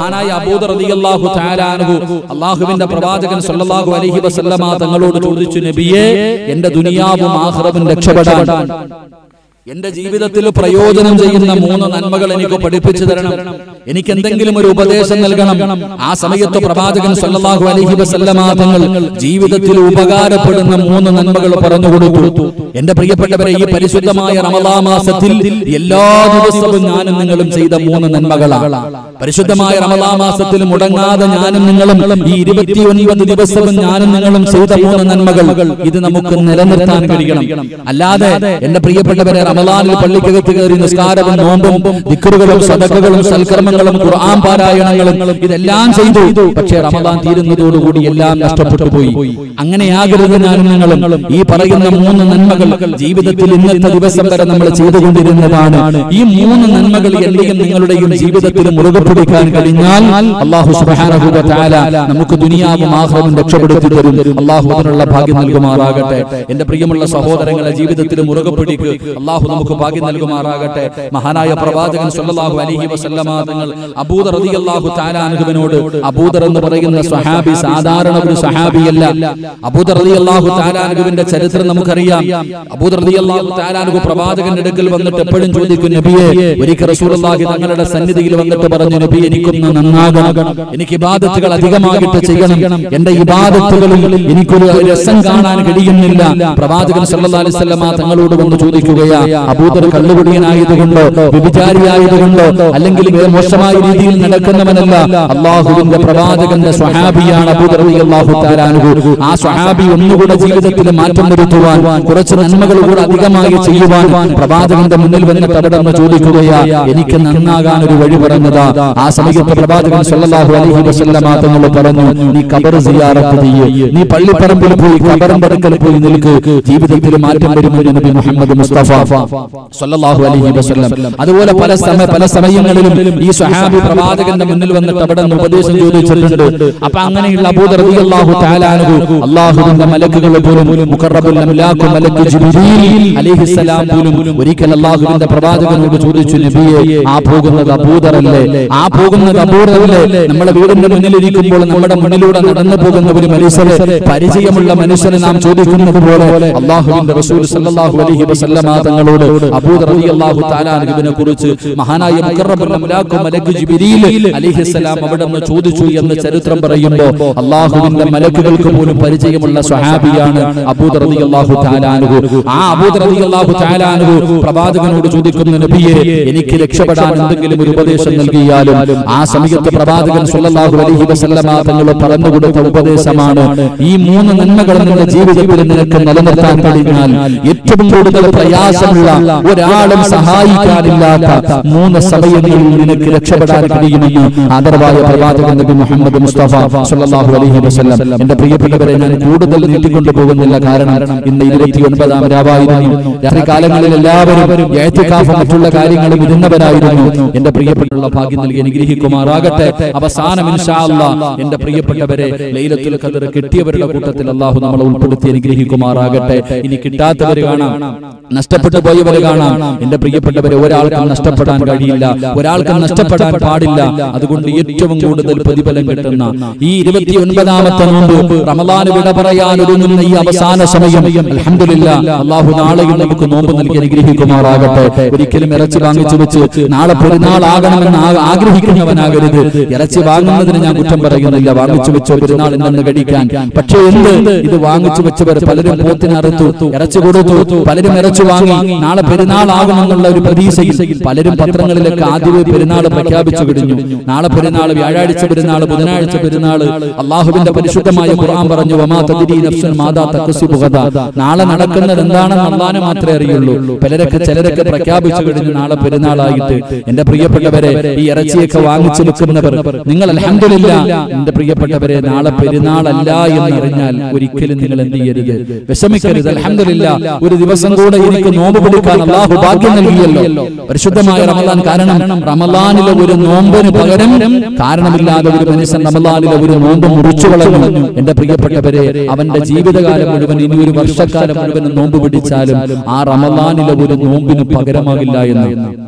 മഹാനായ അബൂദർ റളിയല്ലാഹു തആല അൻഹു അള്ളാഹുവിന്റെ പ്രവാചകൻ സല്ലല്ലാഹു അലൈഹി വസല്ലമ തങ്ങളോട് ചോദിച്ചു നബിയേ എന്റെ ദുനിയാവും ആഖിറവും രക്ഷപ്പെടാൻ എന്റെ ജീവിതത്തിൽ പ്രയോജനം ചെയ്യുന്ന മൂന്ന് നന്മകൾ എനിക്ക് പഠിപ്പിച്ചു തരണം എനിക്ക് എന്തെങ്കിലും ഒരു ഉപദേശം നൽകണം ആ സമയത്ത് പ്രവാചകൻ സല്ലല്ലാഹു അലൈഹി വസല്ലമ തങ്ങൾ ജീവിതത്തിൽ ഉപകാരപ്പെടുന്ന മൂന്ന് നന്മകൾ പറഞ്ഞു കൊടുത്തു എന്റെ പ്രിയപ്പെട്ടവരെ ഈ പരിശുദ്ധമായ റമദാ മാസത്തിൽ എല്ലാ ദിവസവും ഞാനും നിങ്ങളും ചെയ്ത മൂന്ന് നന്മകളാണ് പരിശുദ്ധമായ റമദാ മാസത്തിൽ മുടങ്ങാതെ ഞാനും നിങ്ങളും ഈ ഇരുപത്തിയൊൻപത് ദിവസവും ഞാനും നിങ്ങളും ചെയ്ത മൂന്ന് നന്മകൾ ഇത് നമുക്ക് നിലനിർത്താൻ കഴിയണം അല്ലാതെ എന്റെ പ്രിയപ്പെട്ടവരെ റമദാനിൽ പള്ളിക്കകത്ത് കയറി നിസ്കാരവും നോമ്പും ദിക്കറുകളും സദക്കകളും സൽക്കർമ്മങ്ങളും ഖുർആൻ പാരായണങ്ങളും ഇതെല്ലാം ചെയ്തു പക്ഷേ റമദാൻ തീരുന്നതോടുകൂടി എല്ലാം നഷ്ടപ്പെട്ടു പോയി അങ്ങനെയാകരുത് ഞാനും നിങ്ങളും ഈ പറയുന്ന മൂന്ന് നന്മകൾ ജീവിതത്തിൽ ഇന്നത്തെ ദിവസം വരെ നമ്മൾ ചെയ്തുകൊണ്ടിരുന്നതാണ് ഈ മൂന്ന് നന്മകൾ എന്റെയും നിങ്ങളുടെയും ജീവിതത്തിൽ മുറുകെ പിടിക്കാൻ കഴിഞ്ഞാൽ അള്ളാഹു സുബ്ഹാനഹു വ തആല നമുക്ക് ദുനിയാവും ആഖിറവും രക്ഷപ്പെടുത്തി തരും അള്ളാഹു അതിനുള്ള ഭാഗ്യം നൽകുമാറാകട്ടെ എന്റെ പ്രിയമുള്ള സഹോദരങ്ങളെ ജീവിതത്തിൽ മുറുകെ പിടിക്ക് അള്ളാഹു നമുക്ക് ഭാഗ്യം നൽകുമാറാകട്ടെ മഹാനായ പ്രവാചകൻ സല്ലല്ലാഹു അലൈഹി വസല്ലമ തങ്ങൾ അബൂദർ റളിയല്ലാഹു തആല അൻഹുവിനോട് അബൂദർ എന്ന് പറയുന്ന സ്വഹാബി സാധാരണ ഒരു സ്വഹാബിയല്ല അബൂദർ റളിയല്ലാഹു തആല അൻഹുവിന്റെ ചരിത്രം നമുക്കറിയാം അബൂദർ റളിയല്ലാഹു തആല അൻഹു പ്രവാചകന്റെ അടുക്കൽ വന്നിട്ട് എപ്പോഴും ചോദിക്കും നബിയെ ഒരിക്കൽ റസൂലുള്ളാഹി തങ്ങളുടെ സന്നിധിയിൽ വന്നിട്ട് പറഞ്ഞു നബി എനിക്കൊന്ന് നന്നാകണം എനിക്ക് ഇബാദത്തുകൾ അധികമായിട്ട് ചെയ്യണം എന്റെ ഇബാദത്തുകളിൽ എനിക്കൊരു രസം കാണാൻ കഴിയുന്നില്ല പ്രവാചകൻ സല്ലല്ലാഹു അലൈഹി വസല്ലമ തങ്ങളോട് വന്ന് ചോദിക്കുകയാ അബൂദർ കള്ളുകുടിയനായതുകൊണ്ടോ വ്യഭിചാരിയായതുകൊണ്ടോ അല്ലെങ്കിൽ വേറെ മോശമായ രീതിയിൽ നടക്കുന്നവനല്ല അള്ളാഹുവിന്റെ പ്രവാചകന്റെ സ്വഹാബിയാണ് അബൂദർ റളിയല്ലാഹു തആല അൻഹു ആ സ്വഹാബി ഒന്നുകൂടെ ജീവിതത്തിൽ മാറ്റം വരുത്തുവാൻ കുറച്ച് നന്മകൾ കൂടെ അധികമായി ചെയ്യുവാൻ പ്രവാചകന്റെ മുന്നിൽ വന്നിട്ട് അവിടെ നിന്ന് ചോദിക്കുകയാ എനിക്ക് നന്നാകാൻ ഒരു വഴി പറഞ്ഞതാ ആ സമയത്ത് പ്രവാചകൻ സല്ലല്ലാഹു അലൈഹി വസല്ലമ തങ്ങൾ പറഞ്ഞു നീ ഖബർ സിയാറത്ത് ചെയ്യ് നീ പള്ളിപ്പറമ്പിൽ പോയി ഖബറിന്റെ അടുക്കൽ പോയി നിൽക്ക് ജീവിതത്തിൽ മാറ്റം വരുമെന്ന് നബി മുഹമ്മദ് മുസ്തഫ സല്ലല്ലാഹു അലൈഹി വസല്ലം അതുപോലെ പല സമയ പല സമയങ്ങളിലും ഈ സ്വഹാബി പ്രവാചകന്റെ മുന്നിൽ വന്നിട്ട് അവിടെ നിന്ന് ഉപദേശം ചോദിച്ചിട്ടുണ്ട് അപ്പൊ അങ്ങനെയുള്ള അബൂദർ റളിയല്ലാഹു തആല അൻഹു അല്ലാഹുവിന്റെ മലക്കുകൾ പോലും മുഖറബുൽ അംലാഖു മലക്ക് ജിബ്രീൽ അലൈഹിസ്സലാം പോലും ഒരിക്കൽ അല്ലാഹുവിന്റെ പ്രവാചകനോട് ചോദിച്ചു നബിയെ ആ പോകുന്നത് അബൂദറല്ലേ ആ പോകുന്നത് അബൂദറല്ലേ നമ്മുടെ വീടിന്റെ മുന്നിൽ ഇരിക്കുമ്പോൾ നമ്മുടെ മുന്നിലൂടെ നടന്നു പോകുന്ന ഒരു മനുഷ്യനെ പരിചയമുള്ള മനുഷ്യനെ നാം ചോദിക്കുന്നത് പോലെ അല്ലാഹുവിന്റെ റസൂൽ സല്ലല്ലാഹു അലൈഹി വസല്ലമ തങ്ങളോട് അബൂദർ റളിയല്ലാഹു തആല അൻഹുവിനെ കുറിച്ച് മഹാനായ മുഖറബുൽ അംലാഖു മലക്ക് ജിബ്രീൽ അലൈഹിസ്സലാം അവിടെ നിന്ന് ചോദിച്ചു എന്ന് ചരിത്രം പറയുമ്പോൾ അല്ലാഹുവിന്റെ മലക്കുകൾക്ക് പോലും പരിചയമുള്ള സ്വഹാബിയാണ് അബൂദർ റളിയല്ലാഹു തആല അൻഹു ആ അബൂദർ റളിയല്ലാഹു തആല അൻഹു പ്രവാചകനോട് ചോദിക്കുന്ന നബിയെ എനിക്ക് രക്ഷപ്പെടാൻ എന്തെങ്കിലും ഒരു ഉപദേശം നൽകിയാലും ആ സമയത്ത് പ്രവാചകൻ സല്ലല്ലാഹു അലൈഹി വസല്ലമ തങ്ങൾ പറഞ്ഞു കൊടുത്ത ഉപദേശമാണ് ഈ മൂന്ന് നന്മകൾ നിന്റെ ജീവിതത്തിൽ നിനക്ക് നിലനിർത്താൻ കഴിഞ്ഞാൽ ഏറ്റവും കൂടുതൽ പ്രയാസമുള്ള ഒരാളും സഹായിക്കാനില്ലാത്ത മൂന്ന് സമയങ്ങളിൽ നിനക്ക് രക്ഷപ്പെടാൻ കഴിയുമെന്ന് ആദരവായ പ്രവാചകൻ നബി മുഹമ്മദ് മുസ്തഫ സല്ലല്ലാഹു അലൈഹി വസല്ലം എന്റെ പ്രിയപ്പെട്ടവരെ ഞാൻ കൂടുതൽ നീട്ടിക്കൊണ്ടു പോകുന്നില്ല കാരണം ഇന്ന് ഇരുപത്തി ഒൻപതാം രാവായിരുന്നു രാത്രി കാലങ്ങളിൽ എല്ലാവരും ഏറ്റുകാഫ് മറ്റുള്ള കാര്യങ്ങളും ഇരുന്നവരായിരുന്നു എന്റെ പ്രിയപ്പെട്ടുള്ള ഭാഗ്യം നൽകി അനുഗ്രഹിക്കുമാറാകട്ടെ അവസാനം ഇൻഷാ അല്ലാ എന്റെ പ്രിയപ്പെട്ടവരെ ലൈലത്തുൽ ഖദർ കിട്ടിയവരുടെ കൂട്ടത്തിൽ അള്ളാഹു നമ്മളെ ഉൾപ്പെടുത്തി അനുഗ്രഹിക്കുമാറാകട്ടെ ഇനി കിട്ടാത്തവർ കാണാം നഷ്ടപ്പെട്ടു പോയവർ കാണാം എന്റെ പ്രിയപ്പെട്ടവരെ ഒരാൾക്കും നഷ്ടപ്പെടാൻ കഴിയില്ല ഒരാൾക്കും നഷ്ടപ്പെടാൻ പാടില്ല അതുകൊണ്ട് ഏറ്റവും കൂടുതൽ പ്രതിഫലം കിട്ടുന്ന ഈ ഇരുപത്തി ഒൻപതാമത്തെ നോമ്പ് റമദാന് വിട പറയാൻ ഒരുങ്ങുന്ന ഈ അവസാന സമയം അൽഹംദുലില്ലാ അള്ളാഹു നാളെയും നമുക്ക് നോമ്പ് നൽകി അനുഗ്രഹിക്കുമാറാകട്ടെ ഒരിക്കലും ഇറച്ചി വാങ്ങിച്ചു വെച്ച് നാളെ പെരുന്നാൾ ആകണമെന്ന് ആ- ആഗ്രഹിക്കുന്നവനാകരുത് ഇറച്ചി വാങ്ങുന്നതിന് ഞാൻ കുറ്റം പറയുന്നില്ല വാങ്ങിച്ചു വെച്ചോ പെരുന്നാളിൽ നിന്ന് കഴിക്കാൻ പക്ഷേ എന്ത് ഇത് വാങ്ങിച്ചു വെച്ചവർ പലരും പോത്തിനറുത്തു ഇറച്ചി കൊടുത്തു പലരും ഇറച്ചി വാങ്ങി നാളെ പെരുന്നാൾ ആകുമെന്നുള്ള ഒരു പ്രതീക്ഷയിൽ പലരും പത്രങ്ങളിലൊക്കെ ആദ്യമേ പെരുന്നാൾ പ്രഖ്യാപിച്ചു കഴിഞ്ഞു നാളെ പെരുന്നാൾ വ്യാഴാഴ്ച പെരുന്നാൾ ബുധനാഴ്ച പെരുന്നാൾ അള്ളാഹുവിന്റെ പരിശുദ്ധമായ ഖുർആൻ പറഞ്ഞു വമാ തദ്രി നഫ്സുൻ മാദാ തക്സിബു ഗദാ നാളെ നടക്കുന്നത് എന്താണെന്ന് അള്ളാഹനെ മാത്രമേ അറിയുള്ളൂ പലരൊക്കെ ചിലരൊക്കെ പ്രഖ്യാപിച്ചു കഴിഞ്ഞു നാളെ പെരുന്നാളായിട്ട് എന്റെ പ്രിയപ്പെട്ടവരെ ഈ ഇറച്ചിയൊക്കെ വാങ്ങിച്ചു വെക്കുന്നവർ നിങ്ങൾ അലഹമില്ല എന്റെ പ്രിയപ്പെട്ടവരെ നാളെ പെരുന്നാളല്ല എന്നറിഞ്ഞാൽ ഒരിക്കലും നിങ്ങൾ എന്ത് ചെയ്യരുത് വിഷമിക്കരുത് അലഹമില്ല ഒരു ദിവസം കൂടെ എനിക്ക് നോമ്പ് പിടിക്കാൻ അള്ളാഹു ഭാഗ്യം നൽകിയല്ലോ പരിശുദ്ധമായ റമദാൻ കാരണം റമദാനിലെ ഒരു നോമ്പിന് പകരം കാരണമില്ലാതെ ഒരു മനുഷ്യൻ റമദാനിലെ ഒരു നോമ്പ് മുറിച്ചു കളഞ്ഞു എന്റെ പ്രിയപ്പെട്ടവരെ അവന്റെ ജീവിതകാലം മുഴുവൻ ഇനി ഒരു വർഷക്കാലം മുഴുവൻ നോമ്പ് പിടിച്ചാലും ആ റമദാനിലെ ഒരു നോമ്പിന് പകരമാകില്ല എന്ന്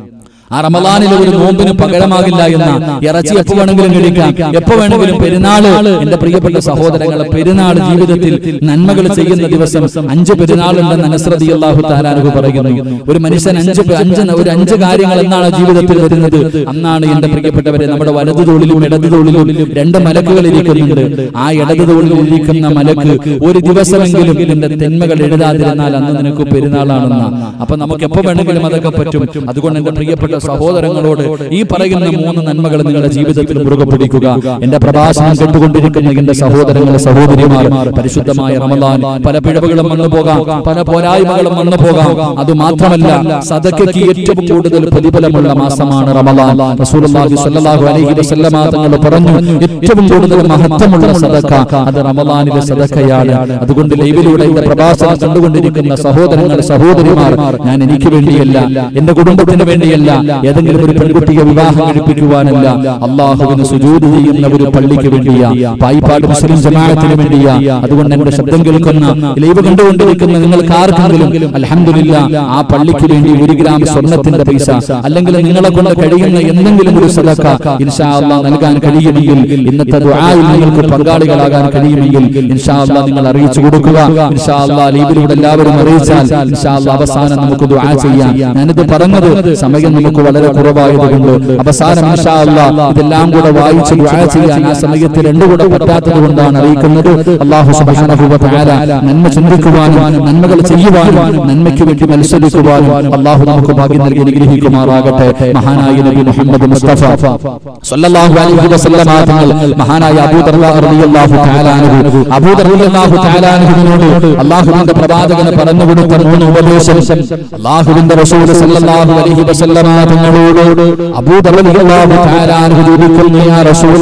ആ റമദാനിലെ ഒരു നോമ്പിന് പകരമാകില്ല എന്ന ഇറച്ചി എപ്പോ വേണമെങ്കിലും കഴിക്കാം എപ്പോ വേണമെങ്കിലും പെരുന്നാള് എന്റെ പ്രിയപ്പെട്ട സഹോദരങ്ങളെ പെരുന്നാൾ ജീവിതത്തിൽ നന്മകൾ ചെയ്യുന്ന ദിവസം അഞ്ച് പെരുന്നാളുണ്ടെന്ന് അനസ്രതി അള്ളാഹു താലാനുഹു പറയുന്നു ഒരു മനുഷ്യൻ അഞ്ച് പെ- അഞ്ച് ന- ഒരു അഞ്ച് കാര്യങ്ങൾ എന്നാണ് ജീവിതത്തിൽ വരുന്നത് അന്നാണ് എന്റെ പ്രിയപ്പെട്ടവരെ നമ്മുടെ വലതു തോളിലും ഇടതു തോളിലും രണ്ട് മലക്കുകൾ ഇരിക്കുന്നുണ്ട് ആ ഇടതു തോളിൽ ഇരിക്കുന്ന മലക്ക് ഒരു ദിവസമെങ്കിലും ഇതിന്റെ തിന്മകൾ എഴുതാതിരുന്നാൽ അന്ന് നിനക്ക് പെരുന്നാളാണെന്ന അപ്പൊ നമുക്ക് എപ്പോ വേണമെങ്കിലും അതൊക്കെ പറ്റും അതുകൊണ്ട് എന്റെ പ്രിയപ്പെട്ട സഹോദരങ്ങളോട് ഈ പറയുന്ന മൂന്ന് നന്മകൾ നിങ്ങളുടെ ജീവിതത്തിൽ മുറുകെ പിടിക്കുക എന്റെ പ്രഭാഷണം കേട്ടുകൊണ്ടിരിക്കുന്ന എന്റെ സഹോദരങ്ങളെ സഹോദരിമാർ പരിശുദ്ധമായ റമദാൻ പല പിഴവുകളും വന്നു പോകാം പല പോരായ്മകളും വന്നു പോകാം അത് മാത്രമല്ല സദക്കയ്ക്ക് ഏറ്റവും കൂടുതൽ പ്രതിഫലമുള്ള മാസമാണ് റമദാൻ റസൂലുള്ളാഹി സ്വല്ലല്ലാഹു അലൈഹി വസല്ലമ തങ്ങൾ പറഞ്ഞു ഏറ്റവും കൂടുതൽ മഹത്വമുള്ള സദക്ക അത് റമദാനിലെ സദക്കയാണ് അതുകൊണ്ട് ലൈവിലൂടെ എന്റെ പ്രഭാഷണം കണ്ടുകൊണ്ടിരിക്കുന്ന സഹോദരങ്ങൾ സഹോദരിമാർ ഞാൻ എനിക്ക് വേണ്ടിയല്ല എന്റെ കുടുംബത്തിന് വേണ്ടിയല്ല ഏതെങ്കിലും ഒരു പെൺകുട്ടിയെ വിവാഹം കഴിപ്പിക്കുവാനല്ല അള്ളാഹുവിന് സുജൂദ് ചെയ്യുന്ന ഒരു പള്ളിക്ക് വേണ്ടിയാ പായിപ്പാട് മുസ്ലിം ജമാഅത്തിന് വേണ്ടിയാ അതുകൊണ്ട് എന്റെ ശബ്ദം കേൾക്കുന്ന ലൈവ് കണ്ടുകൊണ്ടിരിക്കുന്ന നിങ്ങൾക്ക് ആർക്കെങ്കിലും അലഹമില്ല ആ പള്ളിക്ക് വേണ്ടി ഒരു ഗ്രാം സ്വർണത്തിന്റെ പൈസ അല്ലെങ്കിൽ നിങ്ങളെ കൊണ്ട് കഴിയുന്ന എന്തെങ്കിലും ഒരു സദക്ക ഇൻഷാ അള്ളാഹ് നൽകാൻ കഴിയുമെങ്കിൽ ഇന്നത്തെ ദുആയിൽ നിങ്ങൾക്ക് പങ്കാളികളാകാൻ കഴിയുമെങ്കിൽ ഇൻഷാ അള്ളാഹ് നിങ്ങൾ അറിയിച്ചു കൊടുക്കുക ഇൻഷാ അള്ളാഹ് ലൈവിലൂടെ എല്ലാവരും അറിയിച്ചാൽ ഇൻഷാ അള്ളാഹ് അവസാനം നമുക്ക് ദുആ ചെയ്യാം ഞാനിത് പറഞ്ഞത് സമയം നമുക്ക് വളരെ കുറവായതുകൊണ്ട് അവസാനം ഇൻഷാ അള്ളാഹ് ഇതെല്ലാം കൂടെ വായിച്ച് ദുആ ചെയ്യാൻ ആ സമയത്ത് രണ്ടും കൂടെ പറ്റാത്തത് കൊണ്ടാണ് അറിയിക്കുന്നത് അള്ളാഹു സുബ്ഹാനഹു വ തആല നന്മ ചിന്തിക്കുവാനും നന്മകൾ ചെയ്യുവാനും നന്മയ്ക്ക് വേണ്ടി മത്സരിക്കുവാനും അള്ളാഹു നമുക്ക് ഭാഗ്യം നൽകി അനുഗ്രഹിക്കുമാറാകട്ടെ മഹാനായ നബി മുഹമ്മദ് മുസ്തഫ സല്ലല്ലാഹു അലൈഹി വസല്ലമ തങ്ങൾ മഹാനായ അബൂ ദർദ റളിയല്ലാഹു തആല അൻഹു അബൂ ദർദ റളിയല്ലാഹു തആല അൻഹുവിനോട് അള്ളാഹുവിന്റെ പ്രവാചകന് പറഞ്ഞു കൊടുത്ത മൂന്ന് ഉപദേശം അള്ളാഹുവിന്റെ റസൂൽ സല്ലല്ലാഹു അലൈഹി വസല്ലമ തങ്ങളോട് അബൂ ദർദ റളിയല്ലാഹു തആല അൻഹു ചോദിക്കുന്നു യാ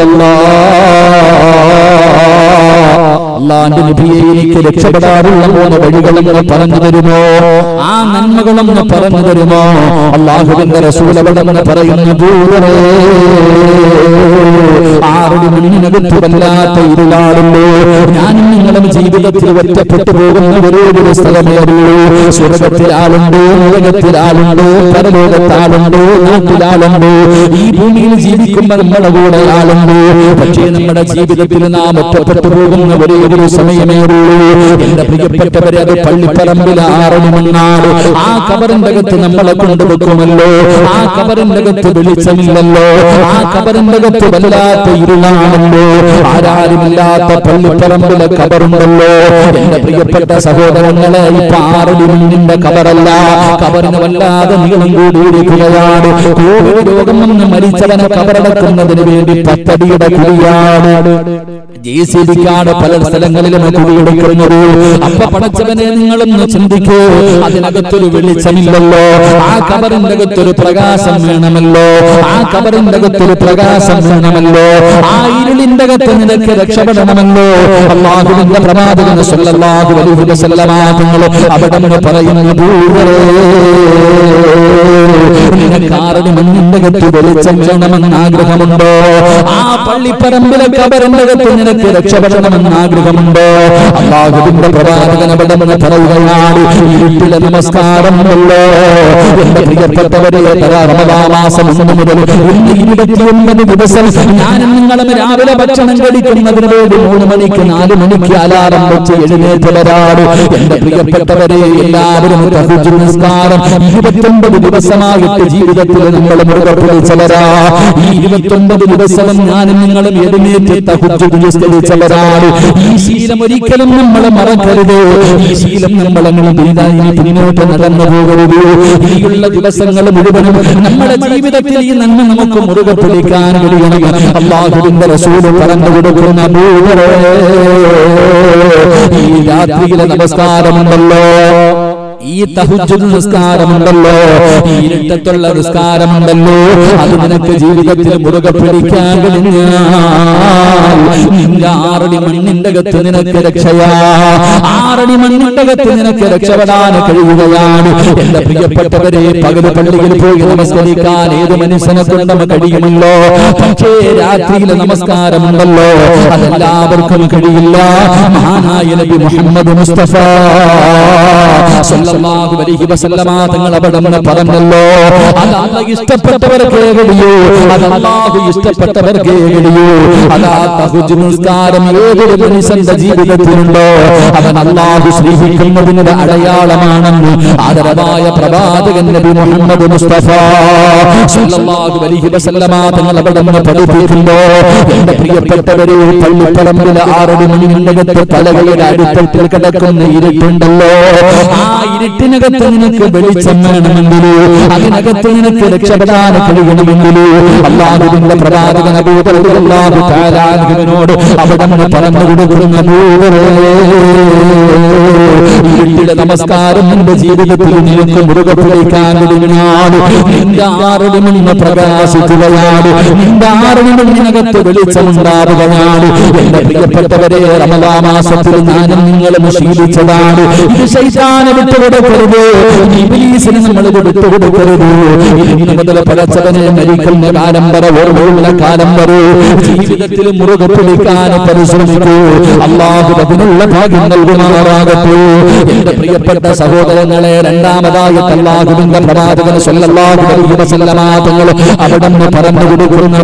റസൂലല്ലാഹ് അള്ളാന്റെ നബിയെ എനിക്ക് രക്ഷപ്പെടാറുള്ള മൂന്ന് വഴികളെന്ന് പറഞ്ഞു തരുമോ ആ നന്മകളെന്ന് പറഞ്ഞു തരുമോ അള്ളാഹുവിന്റെ റസൂൽ അവിടെ നിന്ന് പറയുന്ന ദൂരെ ആരുടെ മണ്ണിനകത്ത് വല്ലാത്ത ഇരുളാടുള്ളൂ ഞാനും നിങ്ങളും ജീവിതത്തിൽ ഒറ്റപ്പെട്ടു പോകുന്ന ഒരേ ഒരു സ്ഥലമേ ഉള്ളൂ സ്വർഗത്തിലാളുണ്ട് നരകത്തിലാളുണ്ട് പരലോകത്താളുണ്ട് നാട്ടിലാളുണ്ട് ഈ ഭൂമിയിൽ ജീവിക്കുമ്പോൾ നമ്മുടെ കൂടെ ആളുണ്ട് പക്ഷേ നമ്മുടെ ജീവിതത്തിൽ നാം ഒറ്റപ്പെട്ടു പോകുന്ന ഒരേ ഒരു സമയമേ ഉള്ളൂ എന്റെ പ്രിയപ്പെട്ടവരെ അത് പള്ളിപ്പറമ്പിൽ ആറണി മണ്ണാട് ആ കബറിന്റെ അകത്ത് നമ്മളെ കൊണ്ടുവെക്കുമല്ലോ ആ കബറിന്റെ അകത്ത് വെളിച്ചമില്ലല്ലോ ആ കബറിന്റെ അകത്ത് വല്ലാത്ത ഇരുളാണല്ലോ ആരാരുമില്ലാത്ത പള്ളിപ്പറമ്പിലെ കബറുണ്ടല്ലോ എന്റെ പ്രിയപ്പെട്ട സഹോദരങ്ങളെ ഇപ്പൊ ആറടി മണ്ണിന്റെ കബറല്ല കബറിന് വല്ലാതെ നീളം കൂടിയിരിക്കുകയാണ് കോവിഡ് രോഗം വന്ന് മരിച്ചവനെ കബറടക്കുന്നതിന് വേണ്ടി പത്തടിയുടെ കുഴിയാണ് ജെ സി ബിക്കാണ് പല സ്ഥലങ്ങളിലും കുടിയെടുക്കുന്നത് അപ്പൊ പടച്ചവനെ നിങ്ങളൊന്ന് ചിന്തിക്കൂ അതിനകത്തൊരു വെളിച്ചമില്ലല്ലോ ആ കബറിന്റെ അകത്തൊരു പ്രകാശം വേണമല്ലോ ആ കബറിന്റെ അകത്തൊരു പ്രകാശം വേണമല്ലോ ആ ഇരുളിന്റെ അകത്ത് നിനക്ക് രക്ഷപ്പെടണമല്ലോ അള്ളാഹുവിന്റെ പ്രവാചകൻ സല്ലല്ലാഹു അലൈഹി വസല്ലമ തങ്ങൾ അവിടെ നിന്ന് പറയുന്നു ദൂരെ നിനക്കാരുടെ മണ്ണിന്റെ അകത്ത് വെളിച്ചം വേണമെന്ന് ആഗ്രഹമുണ്ടോ ആ പള്ളിപ്പറമ്പിലെ കബറിന്റെ അകത്ത് നിനക്ക് രക്ഷപ്പെടണമെന്ന് ആഗ്രഹമുണ്ടോ അള്ളാഹുവിന്റെ പ്രവാചകൻ അവിടെ നിന്ന് പറയുകയാണ് ഇരുട്ടിലെ നമസ്കാരമുണ്ടല്ലോ എന്റെ പ്രിയപ്പെട്ടവരെ തരാ റമദാൻ മാസം ഒന്ന് മുതൽ ഇന്ന് ഇരുപത്തിയൊൻപത് ദിവസം ഞാനും നിങ്ങളും രാവിലെ ഭക്ഷണം കഴിക്കുന്നതിന് വേണ്ടി മൂന്ന് മണിക്ക് നാല് മണിക്ക് അലാറം വെച്ച് എഴുന്നേറ്റവരാണ് എന്റെ പ്രിയപ്പെട്ടവരെ എല്ലാവരും തഹജ്ജുദ് നിസ്കാരം ഇരുപത്തൊമ്പത് ദിവസമായിട്ട് ജീവിതത്തിൽ നമ്മൾ മുറുകെ പിടിച്ചവരാ ഈ ഇരുപത്തൊമ്പത് ദിവസവും ഞാനും നിങ്ങളും എഴുന്നേറ്റ് തഹജ്ജുദ് നിസ്കരിച്ചവരാണ് ഈ ശീലം ഒരിക്കലും നമ്മൾ മറക്കരുത് ഈ ശീലം നമ്മൾ അങ്ങനെ പിന്തായി പിന്നോട്ട് നടന്നു പോകരുത് ഇനിയുള്ള ദിവസങ്ങൾ മുഴുവനും നമ്മുടെ ജീവിതത്തിൽ ഈ നന്മ നമുക്ക് മുറുകെ പിടിക്കാൻ കഴിയണം അള്ളാഹുവിന്റെ റസൂല് പറഞ്ഞു കൊടുക്കുന്ന ഭൂതരേ, ഈ രാത്രിയിലെ നമസ്കാരമുണ്ടല്ലോ ഈ തഹുജുദ് നിസ്കാരമുണ്ടല്ലോ ഈ ഇരുട്ടത്തുള്ള നിസ്കാരമുണ്ടല്ലോ അത് നിനക്ക് ജീവിതത്തിൽ മുറുകെ പിടിക്കാൻ കഴിഞ്ഞാൽ നിന്റെ ആറടി മണ്ണിന്റെ അകത്ത് നിനക്ക് രക്ഷയാ ആറടി മണ്ണിന്റെ അകത്ത് നിനക്ക് രക്ഷപ്പെടാൻ കഴിയുകയാണ് എന്റെ പ്രിയപ്പെട്ടവരെ പകല് പള്ളിയിൽ പോയി നമസ്കരിക്കാൻ ഏത് മനുഷ്യനെ കൊണ്ടും കഴിയുമല്ലോ പക്ഷേ രാത്രിയിലെ നമസ്കാരമുണ്ടല്ലോ അതെല്ലാവർക്കും കഴിയില്ല മഹാനായ നബി മുഹമ്മദ് മുസ്തഫ സല്ലല്ലാഹു സല്ലല്ലാഹു അലൈഹി വസല്ലമ തങ്ങൾ അവിടെ നിന്ന് പറഞ്ഞല്ലോ അത് അല്ല ഇഷ്ടപ്പെട്ടവർക്ക് കഴിയൂ അത് അല്ലാഹു ഇഷ്ടപ്പെട്ടവർക്ക് കഴിയൂ അതാ തഹജ്ജുദ് നിസ്കാരം ഏതൊരു മനുഷ്യന്റെ ജീവിതത്തിലുണ്ടോ അവൻ അല്ലാഹു സ്നേഹിക്കുന്നതിന്റെ അടയാളമാണെന്ന് ആദരവായ പ്രവാചകൻ നബി മുഹമ്മദ് മുസ്തഫ സല്ലല്ലാഹു അലൈഹി വസല്ലമ തങ്ങൾ അവിടെ നിന്ന് പഠിപ്പിക്കുമ്പോ എന്റെ പ്രിയപ്പെട്ടവരെ പള്ളിപ്പറമ്പിലെ ആറടി മണിനകത്ത് തലകയുടെ അടിത്തട്ടിൽ കിടക്കുന്ന ഇരുട്ടുണ്ടല്ലോ ആ ഇരുട്ടിനകത്ത് നിനക്ക് വെളിച്ചം വേണമെങ്കിൽ അതിനകത്ത് നിനക്ക് രക്ഷപ്പെടാൻ കഴിയണമെങ്കിൽ അള്ളാഹുവിന്റെ പ്രവാചകൻ അബൂബക്കറല്ലാഹു തആല അൻഹുവിനോട് അവിടെ നിന്ന് പറഞ്ഞു കൊടുക്കുന്ന ഇരുട്ടിയുടെ നമസ്കാരം നിന്റെ ജീവിതത്തിൽ നിനക്ക് മുറുകെ പിടിക്കാൻ കഴിഞ്ഞാൽ നിന്റെ ആറടി മണ്ണ് പ്രകാശിക്കുകയാണ് നിന്റെ ആറടി മണ്ണിനകത്ത് വെളിച്ചമുണ്ടാവുകയാണ് എന്റെ പ്രിയപ്പെട്ടവരെ റമദാ മാസത്തിൽ ഞാനും നിങ്ങളും ശീലിച്ചതാണ് ഇത് ശൈത്താനെ വിട്ടുകൊടുക്കരുത് ഇബ്ലീസിന് നമ്മൾ വിട്ടുകൊടുക്കരുത് ഇന്ന് മുതൽ പടച്ചവനെ മരിക്കുന്ന കാലം വരെ ഓർമ്മയുള്ള കാലം വരെ ജീവിതത്തിൽ മുറുകെ പിടിക്കാൻ പരിശ്രമിക്കൂ അള്ളാഹു അതിനുള്ള ഭാഗ്യം നൽകുമാറാകട്ടെ എന്റെ പ്രിയപ്പെട്ട സഹോദരങ്ങളെ രണ്ടാമതായിട്ട് അള്ളാഹുവിന്റെ പ്രവാചകൻ സല്ലല്ലാഹു അലൈഹി വസല്ലമ തങ്ങൾ അവിടെ നിന്ന് പറഞ്ഞു കൊടുക്കുന്ന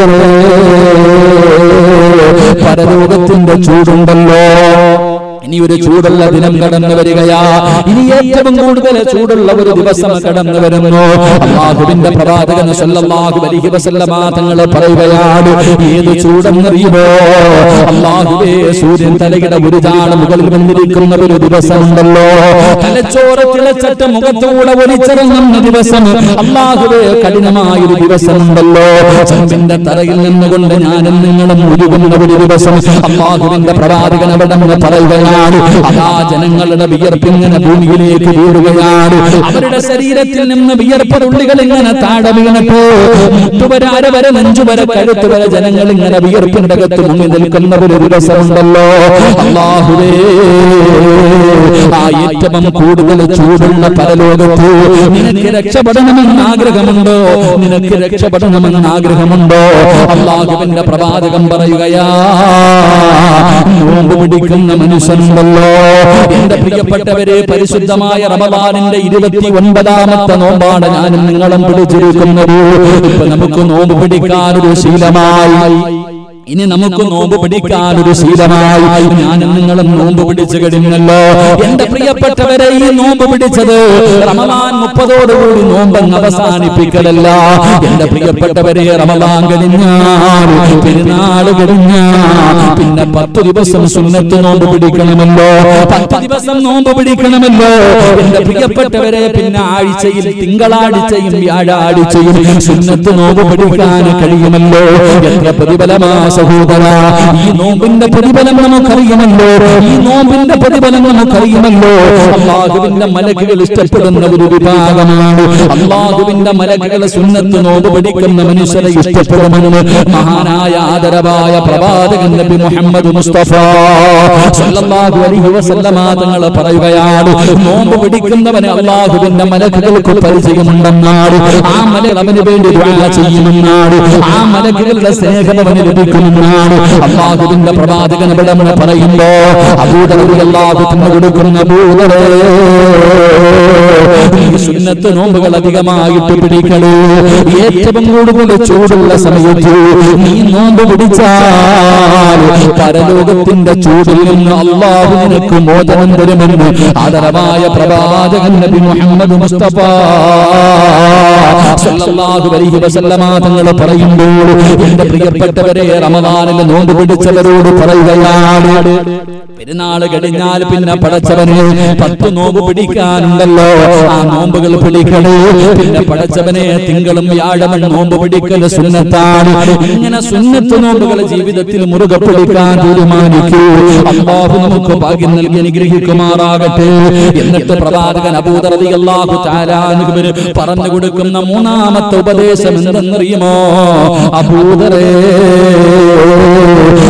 പരലോകത്തിന്റെ ചൂടുണ്ടല്ലോ ഇനി ഒരു ചൂടുള്ള ദിനം കടന്നു വരികയാ ഇനി ഏറ്റവും കൂടുതൽ ചൂടുള്ള ഒരു ദിവസം കടന്നു വരുന്നു അള്ളാഹുവിന്റെ പ്രവാചകൻ സല്ലല്ലാഹു അലൈഹി വസല്ലമ തങ്ങൾ പറയുകയാണ് ഏത് ചൂടെന്നറിയുമോ അള്ളാഹുവേ സൂര്യൻ തലയുടെ ഒരു ചാണ് മുകളിൽ വന്നിരിക്കുന്ന ഒരു ദിവസമുണ്ടല്ലോ തലച്ചോറ് തിളച്ചട്ട് മുഖത്തൂടെ ഒലിച്ചിറങ്ങുന്ന ദിവസം അള്ളാഹുവേ കഠിനമായ ഒരു ദിവസമുണ്ടല്ലോ ചമ്പിന്റെ തറയിൽ നിന്നുകൊണ്ട് ഞാനും നിങ്ങളും ഉരുകുന്ന ഒരു ദിവസം അള്ളാഹുവിന്റെ പ്രവാചകൻ അവിടെ നിന്ന് പറയുകയാണ് അതാ ജനങ്ങളുടെ വിയർപ്പിങ്ങനെ ഭൂമിയിലേക്ക് വീഴുകയാണ് അവരുടെ ശരീരത്തിൽ നിന്ന് വിയർപ്പുള്ളികൾ ഇങ്ങനെ താഴെ വീണിട്ട് മുട്ടുവരെ അരവരെ നെഞ്ചുവരെ കഴുത്ത് വരെ ജനങ്ങൾ ഇങ്ങനെ വിയർപ്പിന്റെ അകത്ത് മുങ്ങി നിൽക്കുന്ന ഒരു ദിവസമുണ്ടല്ലോ അള്ളാഹുവേ ആ ഏറ്റവും കൂടുതൽ ചൂടുള്ള പരലോകത്ത് നിനക്ക് രക്ഷപ്പെടണമെന്ന് ആഗ്രഹമുണ്ടോ നിനക്ക് രക്ഷപ്പെടണമെന്ന് ആഗ്രഹമുണ്ടോ അള്ളാഹുവിന്റെ പ്രവാചകം പറയുകയാ നോമ്പ് പിടിക്കുന്ന മനുഷ്യനുണ്ടല്ലോ എന്റെ പ്രിയപ്പെട്ടവരെ പരിശുദ്ധമായ റമദാനിന്റെ ഇരുപത്തി ഒൻപതാമത്തെ നോമ്പാണ് ഞാനും നിങ്ങളും പിടിച്ചിരിക്കുന്നത് ഇപ്പൊ നമുക്ക് നോമ്പ് പിടിക്കാനൊരു ശീലമായി ഇനി നമുക്ക് നോമ്പ് പിടിക്കാൻ ഒരു ശീലമായി ഞാനും നിങ്ങളും നോമ്പ് പിടിച്ചു കഴിഞ്ഞല്ലോ എന്റെ പ്രിയപ്പെട്ടവരെ ഈ നോമ്പ് പിടിച്ചത് റമദാൻ മുപ്പതോടുകൂടി നോമ്പങ്ങ് അവസാനിപ്പിക്കലല്ല എന്റെ പ്രിയപ്പെട്ടവരെ റമദാൻ കഴിഞ്ഞാൽ പെരുന്നാൾ കഴിഞ്ഞാൽ പിന്നെ പത്ത് ദിവസം സുന്നത്ത് നോമ്പ് പിടിക്കണമല്ലോ പത്ത് ദിവസം നോമ്പ് പിടിക്കണമല്ലോ എന്റെ പ്രിയപ്പെട്ടവരെ പിന്നെ ആഴ്ചയിൽ തിങ്കളാഴ്ചയും വ്യാഴാഴ്ചയും സുന്നത്ത് നോമ്പ് പിടിക്കാൻ കഴിയുമല്ലോ എത്ര പ്രതിഫലമാ സഹോദര ഈ നോമ്പിന്റെ പ്രതിഫലം നമുക്കറിയുമല്ലോ ഈ നോമ്പിന്റെ പ്രതിഫലം നമുക്കറിയുമല്ലോ അള്ളാഹുവിന്റെ മലക്കുകൾ ഇഷ്ടപ്പെടുന്ന ഒരു വിഭാഗമാണ് അള്ളാഹുവിന്റെ മലക്കുകൾ സുന്നത്ത് നോമ്പ് പിടിക്കുന്ന മനുഷ്യരെ ഇഷ്ടപ്പെടുമെന്ന് മഹാനായ ആദരവായ പ്രവാചകൻ നബി മുഹമ്മദ് മുസ്തഫ സല്ലല്ലാഹു അലൈഹി വസല്ലമ തങ്ങൾ പറയുകയാണ് നോമ്പ് പിടിക്കുന്നവന് അള്ളാഹുവിന്റെ മലക്കുകൾക്ക് പരിചയമുണ്ടെന്നാണ് ആ മലകൾ അവന് വേണ്ടി ദുആ ചെയ്യുമെന്നാണ് ആ മലക്കുകളുടെ സ്നേഹം അവന് ലഭിക്കുമെന്നാണ് അള്ളാഹുവിന്റെ പ്രവാചകൻ ഇവിടെ നിന്ന് പറയുമ്പോ അബൂദറബി അള്ളാഹു തിന്നു കൊടുക്കുന്ന അബൂദറേ ഈ സുന്നത്ത് നോമ്പുകൾ അധികമായിട്ട് പിടിക്കണേ ഏറ്റവും കൂടുതൽ ചൂടുള്ള സമയത്ത് നീ നോമ്പ് പിടിച്ചാൽ പരലോകത്തിന്റെ ചൂടിൽ നിന്ന് അള്ളാഹു നിനക്ക് മോചനം തരുമെന്ന് ആദരവായ പ്രവാചകൻ നബി മുഹമ്മദ് മുസ്തഫ സല്ലല്ലാഹു അലൈഹി വസല്ലമ തങ്ങൾ പറയുമ്പോൾ എന്റെ പ്രിയപ്പെട്ടവരെ റമദാനിൽ നോമ്പ് പിടിച്ചവരോട് പറയുകയാണ് പെരുന്നാൾ കഴിഞ്ഞാൽ പിന്നെ പടച്ചവന് പത്ത് നോമ്പ് പിടിക്കാനുണ്ടല്ലോ ആ നോമ്പുകൾ പിടിക്കണേ പിന്നെ പടച്ചവനെ തിങ്കളും വ്യാഴമൻ നോമ്പ് പിടിക്കൽ സുന്നത്താണ് ഇങ്ങനെ സുന്നത്ത് നോമ്പുകൾ ജീവിതത്തിൽ മുറുകെ പിടിക്കാൻ തീരുമാനിക്കൂ അള്ളാഹു നമുക്ക് ഭാഗ്യം നൽകി അനുഗ്രഹിക്കുമാറാകട്ടെ എന്നിട്ട് പ്രവാചകൻ അബൂദറതി അള്ളാഹു താരാനുഗമന് പറഞ്ഞു കൊടുക്കുന്ന മൂന്നാമത്തെ ഉപദേശം എന്തെന്നറിയുമോ അബൂദറേ അള്ളാഹു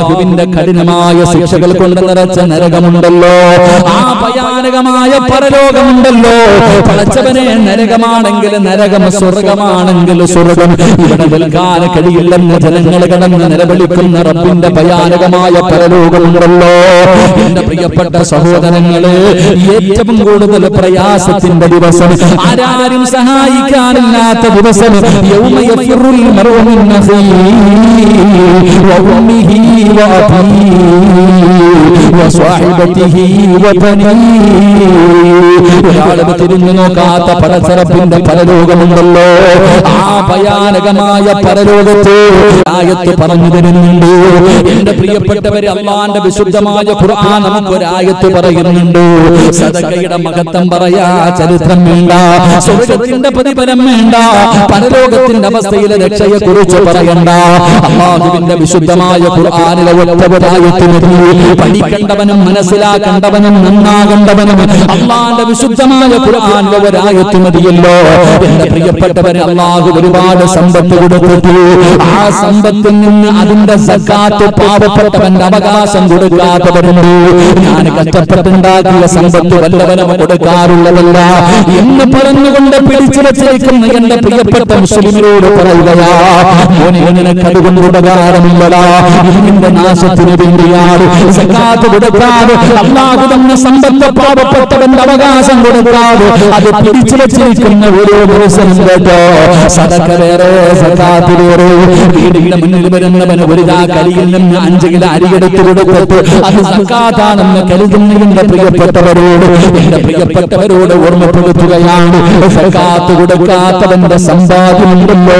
അള്ളാഹുവിന്റെ കഠിനമായ ശിക്ഷകൾ കൊണ്ട് നിറച്ച നരകമുണ്ടല്ലോ ആ ഭയാനകമായ പരലോകമുണ്ടല്ലോ പടച്ചവനെ നരകമാണെങ്കിൽ നരകം സ്വർഗമാണെങ്കിൽ സ്വർഗം ഇവിടെ നിൽക്കാൻ കഴിയില്ലെന്ന് ജനങ്ങൾ കടന്ന് നിലവിളിക്കുന്ന റബ്ബിന്റെ ഭയാനകമായ പരലോകമുണ്ടല്ലോ എന്റെ പ്രിയപ്പെട്ട സഹോദരങ്ങള് ഏറ്റവും കൂടുതൽ പ്രയാസത്തിന്റെ ദിവസം ആരാരും സഹായിക്കാനില്ലാത്ത ദിവസം യൗമ യഫിറുൽ മർഉ മിൻ അഖീഹി വഉമ്മിഹി വഅബീഹി വസ്വാഹിബതിഹി വബനീഹി ഒരാളും തിരിഞ്ഞു നോക്കാത്ത പടച്ചറപ്പിന്റെ പരലോകമുണ്ടല്ലോ ആ ഭയാനകമായ പരലോകത്തെ ആയത്ത് പറഞ്ഞു തരുന്നുണ്ട് എന്റെ പ്രിയപ്പെട്ടവരെ അള്ളാന്റെ വിശുദ്ധമായ ഖുർആൻ നമുക്കൊരായത്ത് പറയുന്നുണ്ട് സദക്കയുടെ മഹത്വം പറയാ ചരിത്രം വേണ്ട സ്വർഗത്തിന്റെ പ്രതിഫലം വേണ്ട പരലോകത്തിന്റെ അവസ്ഥയിലെ രക്ഷയെ കുറിച്ച് പറയണ്ട അള്ളാഹുവിന്റെ വിശുദ്ധമായ ഖുർആനിലെ ഒറ്റവരായത്തിന് പഠിക്കേണ്ടവനും മനസ്സിലാക്കേണ്ടവനും നന്നാകേണ്ടവനും അള്ളാന്റെ വിശുദ്ധമായ ഖുർആനിലെ ഒരായത്ത് മതിയല്ലോ എന്റെ പ്രിയപ്പെട്ടവരെ അള്ളാഹു ഒരുപാട് സമ്പത്ത് കൊടുത്തിട്ട് ആ സമ്പത്തിൽ നിന്ന് അതിന്റെ സക്കാത്ത് പാവപ്പെട്ടവന്റെ അവകാശം കൊടുക്കാത്തവരുണ്ട് ഞാൻ കഷ്ടപ്പെട്ടുണ്ടാക്കിയ സമ്പത്ത് വല്ലവനും കൊടുക്കാറുള്ളതല്ല എന്ന് പറഞ്ഞുകൊണ്ട് പിടിച്ചു വെച്ചിരിക്കുന്ന എന്റെ പ്രിയപ്പെട്ട മുസ്ലിമിനോട് പറയുകയാ മോനെ നിനക്ക് അതുകൊണ്ട് ഉപകാരമില്ലടാ ഇതിന്റെ നാശത്തിന് വേണ്ടിയാണ് സക്കാത്ത് കൊടുക്കാതെ അള്ളാഹു തന്നെ സമ്പത്ത് പാവപ്പെട്ടവന്റെ അവകാശം കൊടുക്കാതെ അത് പിടിച്ചു വെച്ചിരിക്കുന്ന ഓരോ ദിവസവും കേട്ടോ സദക്ക വേറെ സക്കാത്ത് വേറെ വീടിന്റെ മുന്നിൽ വരുന്നവന് ഒരു ചാ കരിയിൽ നിന്ന് അഞ്ച് കിലോ അരിയെടുത്ത് കൊടുത്തിട്ട് അത് സക്കാത്താണെന്ന് കരുതുന്ന എന്റെ പ്രിയപ്പെട്ടവരോട് എന്റെ പ്രിയപ്പെട്ടവരോട് ഓർമ്മപ്പെടുത്തുകയാണ് സക്കാത്ത് കൊടുക്കാത്തവന്റെ സമ്പാദ്യമുണ്ടല്ലോ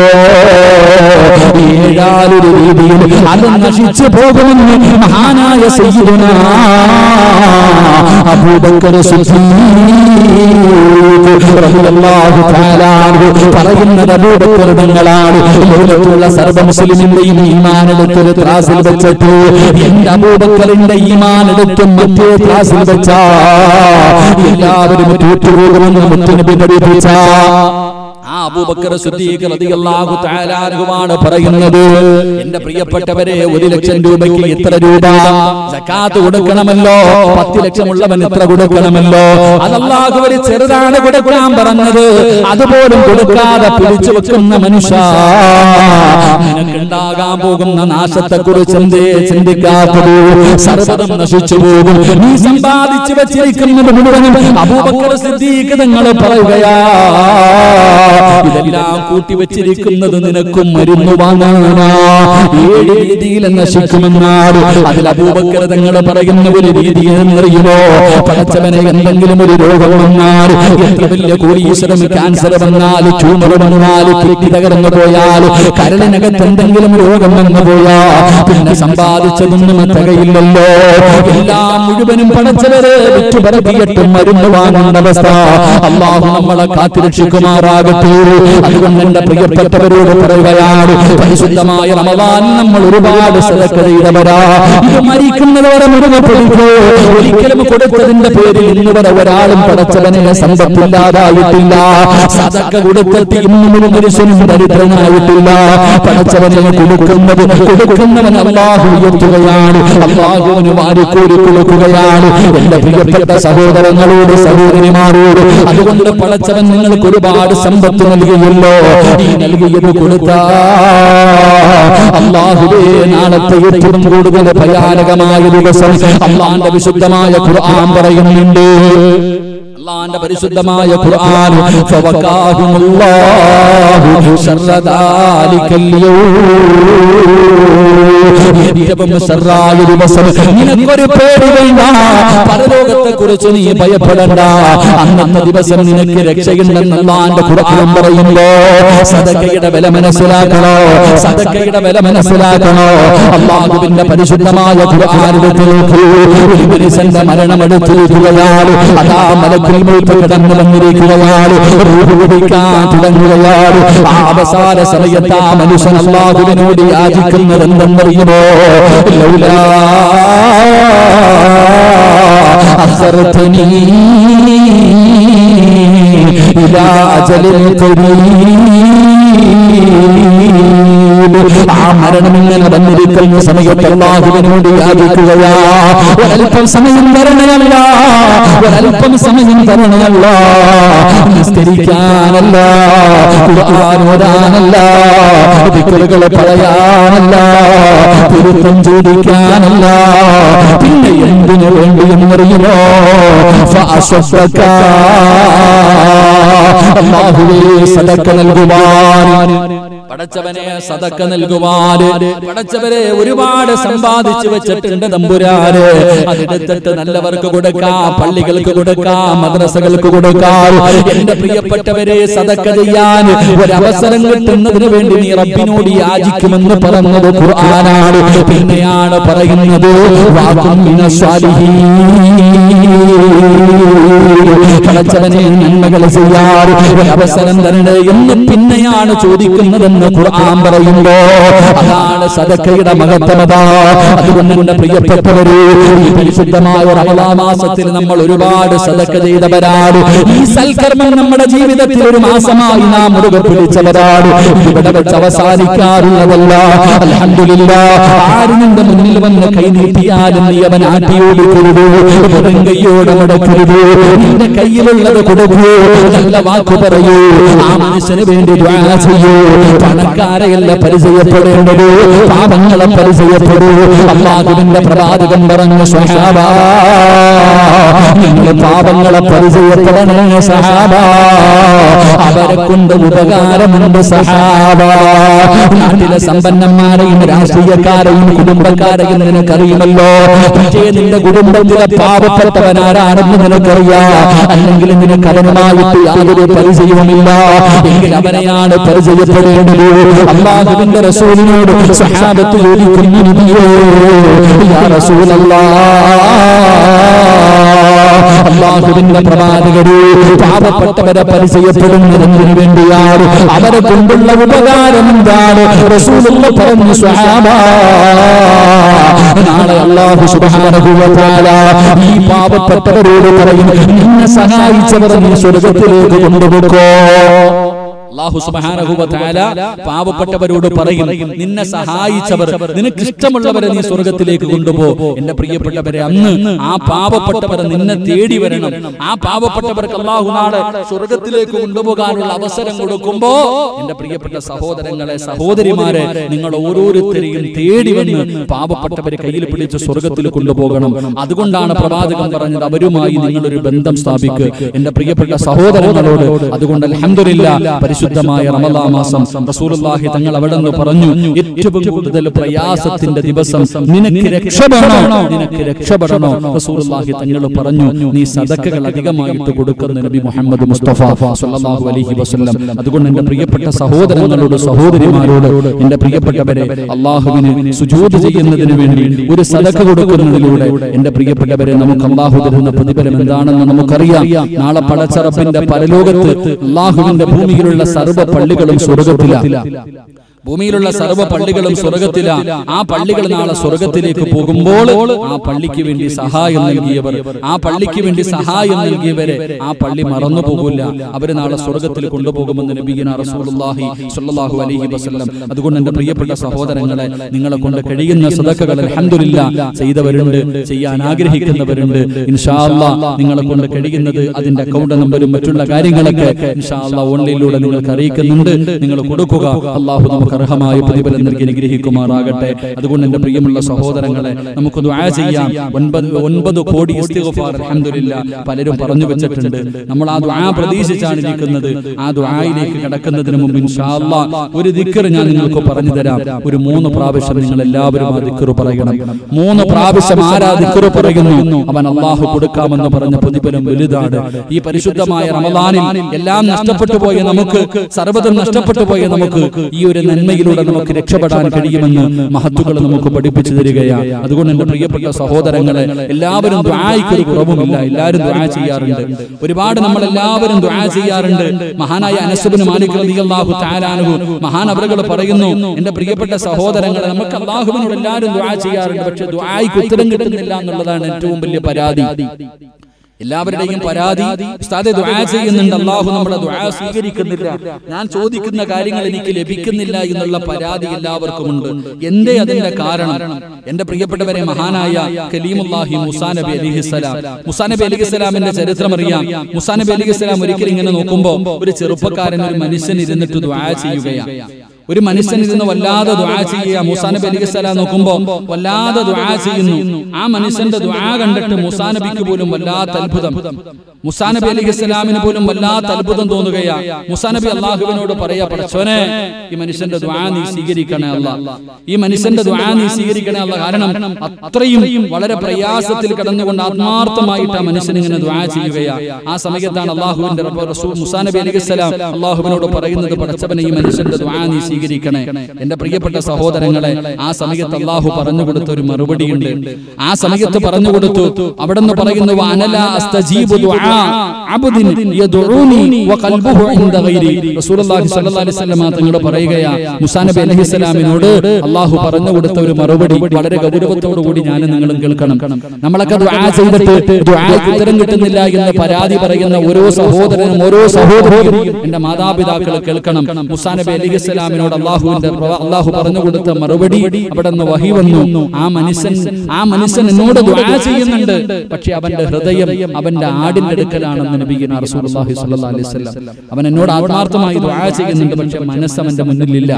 ഏഴാലൊരു രീതിയിൽ അത് നശിച്ചു പോകുമെന്ന് മഹാനായ സയ്യിദുന അബൂബക്കർ സിദ്ദീഖ് റളിയല്ലാഹു തആല അൻഹു പറയുന്നത് അബൂബക്കർ തങ്ങളാണ് ലോകത്തുള്ള സർവ്വ മുസ്ലിമിന്റെയും ഈമാൻ എടുത്തൊരു ത്രാസിൽ വെച്ചിട്ട് എന്റെ അബൂബക്കറിന്റെ ഈമാൻ എടുത്തും മറ്റേ ത്രാസിൽ വെച്ചാ എല്ലാവരും തോറ്റുപോകുമെന്ന് മുത്തുനബി പഠിപ്പിച്ച ആ അബൂബക്കർ സിദ്ദീഖ് റളിയല്ലാഹു തആല അൻഹുവാണ് പറയുന്നത് എന്റെ പ്രിയപ്പെട്ടവരെ ഒരു ലക്ഷം രൂപയ്ക്ക് എത്ര രൂപ സക്കാത്ത് കൊടുക്കണമല്ലോ പത്ത് ലക്ഷമുള്ളവൻ എത്ര കൊടുക്കണമല്ലോ അത് അല്ലാഹു ഒരു ചെറുതാണ് കൊടുക്കാൻ പറഞ്ഞത് അതുപോലും കൊടുക്കാതെ പിടിച്ചു വെക്കുന്ന മനുഷ്യ നിനക്കുണ്ടാകാൻ പോകുന്ന നാശത്തെ കുറിച്ച് എന്തേ ചിന്തിക്കാത്തത് സർവ്വതം നശിച്ചു പോകും നീ സമ്പാദിച്ചു വെച്ചിരിക്കുന്നത് മുഴുവനും അബൂബക്കർ സിദ്ദീഖ് തങ്ങൾ പറയുകയാ ഇതെല്ലാം കൂട്ടി വെച്ചിരിക്കുന്നത് നിനക്കും മരുന്ന് വാങ്ങാനാ ഏഴ് രീതിയിൽ നശിക്കുമെന്നാണ് അതിൽ അബൂബക്കർ തങ്ങൾ പറയുന്ന ഒരു രീതി എന്നറിയുമോ പടച്ചവനെ എന്തെങ്കിലും ഒരു രോഗം വന്നാൽ എത്ര വലിയ കോടീശ്വരം ക്യാൻസർ വന്നാൽ ട്യൂമർ വന്നാൽ കിഡ്നി തകർന്നു പോയാൽ കരളിനകത്ത് എന്തെങ്കിലും രോഗം വന്നു പോയാ പിന്നെ സമ്പാദിച്ചതൊന്നും തികയില്ലല്ലോ എല്ലാം മുഴുവനും പടച്ചവരെ വിറ്റുപറക്കിയിട്ടും മരുന്ന് വാങ്ങുന്ന അവസ്ഥ അള്ളാഹു നമ്മളെ കാത്തിരക്ഷിക്കുമാറാകട്ടെ അതുകൊണ്ട് എന്റെ പ്രിയപ്പെട്ടവരോട് പറയുകയാണ് പരിശുദ്ധമായ റമദാൻ നമ്മൾ ഒരുപാട് സദക്ക ചെയ്തവരാ ഇത് മരിക്കുന്നവരെ മുഴുവൻ പിടിക്കോ ഒരിക്കലും കൊടുത്തതിന്റെ പേരിൽ ഇന്ന് വരെ ഒരാളും പടച്ചവനെ സമ്പത്തില്ലാതായിട്ടില്ല സദക്ക കൊടുത്തിട്ട് ഇന്നും ഒരു മനുഷ്യനും ദരിദ്രനായിട്ടില്ല പടച്ചവനെ കൊടുക്കുന്നത് കൊടുക്കുന്നവൻ അള്ളാഹു ഉയർത്തുകയാണ് അള്ളാഹുവിന് വാരിക്കോരി കൊടുക്കുകയാണ് എന്റെ പ്രിയപ്പെട്ട സഹോദരങ്ങളോട് സഹോദരിമാരോട് അതുകൊണ്ട് പടച്ചവൻ നിങ്ങൾക്ക് ഒരുപാട് സമ്പത്ത് നൽകിയല്ലോ ഈ നൽകിയത് കൊടുത്താ അള്ളാഹുവേ നാളത്തെ ഏറ്റവും കൂടുതൽ ഭയാനകമായ ദിവസം അള്ളാന്റെ വിശുദ്ധമായ ഖുർആൻ പറയുന്നുണ്ട് അള്ളാന്റെ പരിശുദ്ധമായ ഖുർആൻ ഫവഖാഹുമുല്ലാഹു ശർറ ദാലിക്കൽ ഏറ്റവും ശർറായ ദിവസം നിനക്കൊരു പേടി വേണ്ട പരലോകത്തെ കുറിച്ച് നീ ഭയപ്പെടണ്ട അന്നത്തെ ദിവസം നിനക്ക് രക്ഷയുണ്ടെന്ന് അള്ളാന്റെ ഖുർആൻ പറയുമ്പോ സദക്കയുടെ വില മനസ്സിലാക്കണോ സദക്കയുടെ വില മനസ്സിലാക്കണോ അള്ളാഹുവിന്റെ പരിശുദ്ധമായ ഖുർആാനിടത്തിലേക്ക് ഒരു മനുഷ്യന്റെ മരണം എടുത്തിരിക്കുകയാണ് അതാ മലക്കുൽ മൗത്ത് കിടന്നു വന്നിരിക്കുകയാണ് റൂഹ് കുടിക്കാൻ തുടങ്ങുകയാണ് ആ അവസാന സമയത്ത് ആ മനുഷ്യൻ അള്ളാഹുവിനോട് യാചിക്കുന്നത് എന്തെന്നറിയുമോ ലൗലാ അഖർതനീ ഇലാ അജലിൻ ഖരീബ് ആ മരണം ഇങ്ങനെ വന്നിരിക്കുന്ന സമയത്ത് അള്ളാഹുവിനോട് യാചിക്കുകയാ ഒരല്പം സമയം തരണമല്ല ഒരല്പം സമയം തരണമല്ല നിസ്കരിക്കാനല്ല ഖുർആൻ ഓതാനല്ല ദിക്റുകൾ പറയാനല്ല തിരുത്തം ചോദിക്കാനല്ല പിന്നെ എന്തിനു വേണ്ടി എന്നറിയുമോ ഫഅസ്വഫക. അല്ലാഹുവേ സദക്ക നൽകുവാൻ പടച്ചവനെ സദക്ക നൽകുവാൻ പടച്ചവരെ ഒരുപാട് സമ്പാദിച്ചു വെച്ചിട്ടുണ്ട് തമ്പുരാന് അതെടുത്തിട്ട് നല്ലവർക്ക് കൊടുക്കാം പള്ളികൾക്ക് കൊടുക്കാം മദ്രസകൾക്ക് കൊടുക്കാം എന്റെ പ്രിയപ്പെട്ടവരെ സദക്ക ചെയ്യാൻ ഒരവസരം കിട്ടുന്നതിന് വേണ്ടി നീ റബ്ബിനോട് യാചിക്കുമെന്ന് പറഞ്ഞത് ഖുർആനാണ് പിന്നെയാണ് പറയുന്നത് വാക്കും പടച്ചവനെ നന്മകൾ ചെയ്യാറ് അവസരം തരണേ എന്ന് പിന്നെയാണ് ചോദിക്കുന്നതെന്ന് ഖുർആൻ പറയുമ്പോ അതാണ് സദക്കയുടെ മഹത്വമത അതുകൊണ്ട് എന്റെ പ്രിയപ്പെട്ടവരെ ഈ പരിശുദ്ധമായ റമദാൻ മാസത്തിൽ നമ്മൾ ഒരുപാട് സദക്ക ചെയ്തവരാണ് ഈ സൽക്കർമ്മം നമ്മുടെ ജീവിതത്തിൽ ഒരു മാസമായി നാം മുറുകെ പിടിച്ചവരാണ് ഇവിടെ വെച്ച് അവസാനിക്കാറുള്ളതല്ല അൽഹംദുലില്ല ആര് നിന്റെ മുന്നിൽ വന്ന് കൈനീട്ടിയാലും നീ അവൻ ആട്ടിയോടിക്കരുത് വെറും കൈയോടെ മുടക്കരുത് നിന്റെ കയ്യിലുള്ളത് കൊടുക്കൂ നല്ല വാക്കു പറയൂ ആ മനുഷ്യന് വേണ്ടി ദ്വാര ചെയ്യൂ പണക്കാരെയല്ല പരിചയപ്പെടേണ്ടത് പാപങ്ങളെ പരിചയപ്പെടൂ അള്ളാഹുവിന്റെ പ്രവാചകൻ പറഞ്ഞു സ്വഹാബ നിങ്ങൾ പാപങ്ങളെ പരിചയപ്പെടണേ സഹാബ അവരെ കൊണ്ട് ഉപകാരമുണ്ട് സഹാബ നാട്ടിലെ സമ്പന്നന്മാരെയും രാഷ്ട്രീയക്കാരെയും കുടുംബക്കാരെയും നിനക്കറിയുമല്ലോ പക്ഷേ നിന്റെ കുടുംബത്തിലെ പാവപ്പെട്ടവനാരാണെന്ന് നിനക്കറിയാം അല്ലെങ്കിൽ നിനക്ക് അവനുമായിട്ട് യാതൊരു പരിചയവുമില്ല എങ്കിൽ അവനെയാണ് പരിചയപ്പെടേണ്ടത് അള്ളാഹുവിന്റെ റസൂലിനോട് സഹാബത്ത് ചോദിക്കുന്നു നബിയേ, യാ റസൂലല്ലാഹ് അള്ളാഹുവിന്റെ പ്രവാചകരെ പാവപ്പെട്ടവരെ പരിചയപ്പെടുന്നതിന് വേണ്ടിയാണ് അവരെ കൊണ്ടുള്ള ഉപകാരം എന്താണ് റസൂലുള്ള പറഞ്ഞു സ്വഹാബ നാളെ അള്ളാഹു സുബ്ഹാനഹു വ തആല ഈ പാവപ്പെട്ടവരോട് പറയും നിന്നെ സഹായിച്ചവർ നീ സ്വർഗത്തിലേക്ക് കൊണ്ടുപോകോ അള്ളാഹു സുബ്ഹാനഹു വ തആല പാവപ്പെട്ടവരോട് പറയും നിന്നെ സഹായിച്ചവർ നിനക്ക് ഇഷ്ടമുള്ളവരെ നീ സ്വർഗത്തിലേക്ക് കൊണ്ടുപോ എന്റെ പ്രിയപ്പെട്ടവരെ അന്ന് ആ പാവപ്പെട്ടവരെ നിന്നെ തേടി വരണം ആ പാവപ്പെട്ടവർക്ക് അള്ളാഹു നാളെ സ്വർഗത്തിലേക്ക് കൊണ്ടുപോകാനുള്ള അവസരം കൊടുക്കുമ്പോ എന്റെ പ്രിയപ്പെട്ട സഹോദരങ്ങളെ സഹോദരിമാരെ നിങ്ങൾ ഓരോരുത്തരെയും തേടി വന്ന് പാവപ്പെട്ടവരെ കയ്യിൽ പിടിച്ച് സ്വർഗത്തിൽ കൊണ്ടുപോകണം അതുകൊണ്ടാണ് പ്രവാചകൻ പറഞ്ഞത് അവരുമായി നിങ്ങളൊരു ബന്ധം സ്ഥാപിക്കുക എന്റെ പ്രിയപ്പെട്ട സഹോദരങ്ങളോട് അതുകൊണ്ട് അൽഹംദുലില്ലാ പരിശുദ്ധമായ റമദാ മാസം റസൂലുള്ളാഹി തങ്ങൾ അവിടെ നിന്ന് പറഞ്ഞു ഏറ്റവും കൂടുതൽ പ്രയാസത്തിന്റെ ദിവസം നിനക്ക് രക്ഷപ്പെടണോ നിനക്ക് രക്ഷപ്പെടണോ റസൂലുള്ളാഹി തങ്ങൾ പറഞ്ഞു നീ സദക്കകൾ അധികമായിട്ട് കൊടുക്കുന്ന നബി മുഹമ്മദ് മുസ്തഫ സല്ലല്ലാഹു അലൈഹി വസല്ലം അതുകൊണ്ട് എന്റെ പ്രിയപ്പെട്ട സഹോദരങ്ങളോട് സഹോദരിമാരോട് എന്റെ പ്രിയപ്പെട്ടവരെ അള്ളാഹുവിന് സുജൂദ് ചെയ്യുന്നതിന് വേണ്ടി ഒരു സദക്ക കൊടുക്കുന്നതിലൂടെ എന്റെ പ്രിയപ്പെട്ടവരെ നമുക്ക് അള്ളാഹു തരുന്ന പ്രതിഫലം എന്താണെന്ന് നമുക്കറിയാം നാളെ പടച്ചറപ്പിന്റെ പരലോകത്ത് അള്ളാഹുവിന്റെ ഭൂമിയിലുള്ള സർവ്വ പള്ളികളും സ്വർഗത്തിലാണ് ഭൂമിയിലുള്ള സർവ്വ പള്ളികളും സ്വർഗത്തില ആ പള്ളികൾ നാളെ സ്വർഗത്തിലേക്ക് പോകുമ്പോൾ ആ പള്ളിക്ക് വേണ്ടി സഹായം നൽകിയവർ ആ പള്ളിക്ക് വേണ്ടി സഹായം നൽകിയവരെ ആ പള്ളി മറന്നു പോകില്ല അവര് നാളെ സ്വർഗത്തിൽ കൊണ്ടുപോകുമെന്ന് നബീന റസൂലുള്ളാഹി സ്വല്ലല്ലാഹു അലൈഹി വസല്ലം അതുകൊണ്ട് എന്റെ പ്രിയപ്പെട്ട സഹോദരങ്ങളെ നിങ്ങളെ കൊണ്ട് കഴിയുന്ന സദക്കകൾ അൽഹംദുലില്ലാ ചെയ്തവരുണ്ട് ചെയ്യാൻ ആഗ്രഹിക്കുന്നവരുണ്ട് ഇൻഷാ അല്ലാ നിങ്ങളെ കൊണ്ട് കഴിയുന്നത് അതിന്റെ അക്കൗണ്ട് നമ്പരും മറ്റുള്ള കാര്യങ്ങളൊക്കെ ഇൻഷാ അല്ലാ ഓൺലൈനിലൂടെ നിങ്ങൾക്ക് അറിയിക്കുന്നുണ്ട് നിങ്ങൾ കൊടുക്കുക അള്ളാഹു നമുക്ക് അർഹമായ പ്രതിഫലം നൽകി അനുഗ്രഹിക്കുമാറാകട്ടെ അതുകൊണ്ട് എന്റെ പ്രിയമുള്ള സഹോദരങ്ങളെ നമുക്ക് ദുആ ചെയ്യാം ഒൻപത് ഒൻപത് കോടി ഇസ്തിഗ്ഫാർ അൽഹംദുലില്ലാ പലരും പറഞ്ഞു വെച്ചിട്ടുണ്ട് നമ്മൾ ആ ദുആ പ്രതീക്ഷിച്ചാണ് ഇരിക്കുന്നത് ആ ദുആയിലേക്ക് കടക്കുന്നതിന് മുമ്പ് ഇൻഷാ അല്ലാ ഒരു ദിക്ർ ഞാൻ നിങ്ങൾക്ക് പറഞ്ഞു തരാം ഒരു മൂന്ന് പ്രാവശ്യം നിങ്ങൾ എല്ലാവരും ആ ദിക്ർ പറയണം മൂന്ന് പ്രാവശ്യം ആരാ ദിക്ർ പറയുന്നു അവൻ അള്ളാഹു കൊടുക്കാമെന്ന് പറഞ്ഞ പ്രതിഫലം വലുതാണ് ഈ പരിശുദ്ധമായ റമദാനിൽ എല്ലാം നഷ്ടപ്പെട്ടു പോയ നമുക്ക് സർവ്വതും നഷ്ടപ്പെട്ടു പോയ നമുക്ക് ഈ ഒരു നന്മയിലൂടെ നമുക്ക് രക്ഷപ്പെടാൻ കഴിയുമെന്ന് മഹത്തുക്കൾ നമുക്ക് പഠിപ്പിച്ചു തരികയാണ് അതുകൊണ്ട് എന്റെ പ്രിയപ്പെട്ട സഹോദരങ്ങളെ എല്ലാവരും ദ്വായ്ക്ക് ഒരു കുറവുമില്ല എല്ലാവരും ദ്വാ ചെയ്യാറുണ്ട് ഒരുപാട് നമ്മൾ എല്ലാവരും ദ്വാ ചെയ്യാറുണ്ട് മഹാനായ അനസുബിന് മാലിക് റളിയല്ലാഹു തആലാനഹു മഹാൻ അവറുകൾ പറയുന്നു എന്റെ പ്രിയപ്പെട്ട സഹോദരങ്ങളെ നമുക്ക് അള്ളാഹുവിനോട് എല്ലാവരും ദ്വാ ചെയ്യാറുണ്ട് പക്ഷെ ദ്വായ്ക്ക് ഉത്തരം കിട്ടുന്നില്ല എന്നുള്ളതാണ് ഏറ്റവും വലിയ പരാതി എല്ലാവരുടെയും പരാതി ഉസ്താദെ ദുആ ചെയ്യുന്നുണ്ട് അള്ളാഹു നമ്മുടെ ദുആ സ്വീകരിക്കുന്നില്ല ഞാൻ ചോദിക്കുന്ന കാര്യങ്ങൾ എനിക്ക് ലഭിക്കുന്നില്ല എന്നുള്ള പരാതി എല്ലാവർക്കും ഉണ്ട് എന്തേ അതിന്റെ കാരണം എന്റെ പ്രിയപ്പെട്ടവരെ മഹാനായ കലീമുല്ലാഹി മുസാ നബി അലിഹിസ്സലാം മുസാ നബി അലിഹിസ്സലാമിന്റെ ചരിത്രം അറിയാം മുസാ നബി അലിഹിസ്സലാം ഒരിക്കലും ഇങ്ങനെ നോക്കുമ്പോ ഒരു ചെറുപ്പക്കാരൻ ഒരു മനുഷ്യൻ ഇരുന്നിട്ട് ദുആ ചെയ്യുകയാണ് ഒരു മനുഷ്യൻ ഇരുന്ന് വല്ലാതെ ദുആ ചെയ്യുക മൂസാ നബി അലൈഹി സ്വലാം നോക്കുമ്പോ വല്ലാതെ ദുആ ചെയ്യുന്നു ആ മനുഷ്യന്റെ ദുആ കണ്ടിട്ട് മൂസാ നബിക്ക് പോലും വല്ലാത്ത അത്ഭുതം മുസാ നബി അലൈഹി സ്വലാമിന് പോലും വല്ലാത്ത അത്ഭുതം തോന്നുകയാ മുസാ നബി അള്ളാഹുവിനോട് പറയാ പഠിച്ചോനെ ഈ മനുഷ്യന്റെ ദുആ നീ സ്വീകരിക്കണേ അല്ല ഈ മനുഷ്യന്റെ ദുആ നീ സ്വീകരിക്കണേ അല്ല കാരണം അത്രയും വളരെ പ്രയാസത്തിൽ കിടന്നുകൊണ്ട് ആത്മാർത്ഥമായിട്ട് ആ മനുഷ്യൻ ഇങ്ങനെ ദുആ ചെയ്യുകയാ ആ സമയത്താണ് അള്ളാഹുവിന്റെ റബ്ബ് റസൂൽ മുസാ നബി അലൈഹി സ്വലാം അള്ളാഹുവിനോട് പറയുന്നത് പഠിച്ചവനെ ഈ മനുഷ്യന്റെ ദുആ നീ സ്വീകരിക്കണേ എന്റെ പ്രിയപ്പെട്ട സഹോദരങ്ങളെ ആ സമയത്ത് അള്ളാഹു പറഞ്ഞു കൊടുത്ത ഒരു മറുപടിയുണ്ട് ആ സമയത്ത് പറഞ്ഞു കൊടുത്തു അവിടെ നിന്ന് പറയുന്നു "വഅനലാ അസ്തജീബു ദുആ അബ്ദിൻ യദ്ഉനി വഖൽബുഹു ഇൻദ ഗൈരി." റസൂലുള്ളാഹി സ്വല്ലല്ലാഹി അലൈഹി വസല്ലം തങ്ങൾ പറയുകയാ മുസാ നബി അലൈഹിസ്സലാമിനോട് അള്ളാഹു പറഞ്ഞു കൊടുത്ത ഒരു മറുപടി വളരെ ഗൗരവത്തോടു കൂടി ഞാൻ നിങ്ങളും കേൾക്കണം നമ്മളൊക്കെ ദുആ ചെയ്തിട്ട് ദുആക്ക് ഉത്തരം കിട്ടുന്നില്ല എന്ന് പരാതി പറയുന്ന ഓരോ സഹോദരനും ഓരോ സഹോദരിയും എന്റെ മാതാപിതാക്കൾ കേൾക്കണം മുസാ നബി അലൈഹിസ്സലാമിനോട് അള്ളാഹുവിന്റെ പ്രവ- അള്ളാഹു പറഞ്ഞു കൊടുത്ത മറുപടി അവിടെ നിന്ന് വഹി വന്നു ആ മനുഷ്യൻ ആ മനുഷ്യൻ എന്നോട് ദുആ ചെയ്യുന്നുണ്ട് പക്ഷെ അവന്റെ ഹൃദയം അവന്റെ ആടിന്റെ അടുക്കലാണെന്ന് നബിഗിന റസൂലുള്ളാഹി സ്വല്ലല്ലാഹി അലൈഹി വസല്ലം അവൻ എന്നോട് ആത്മാർത്ഥമായി ദുആ ചെയ്യുന്നുണ്ട് പക്ഷെ മനസ്സ് അവന്റെ മുന്നിലില്ല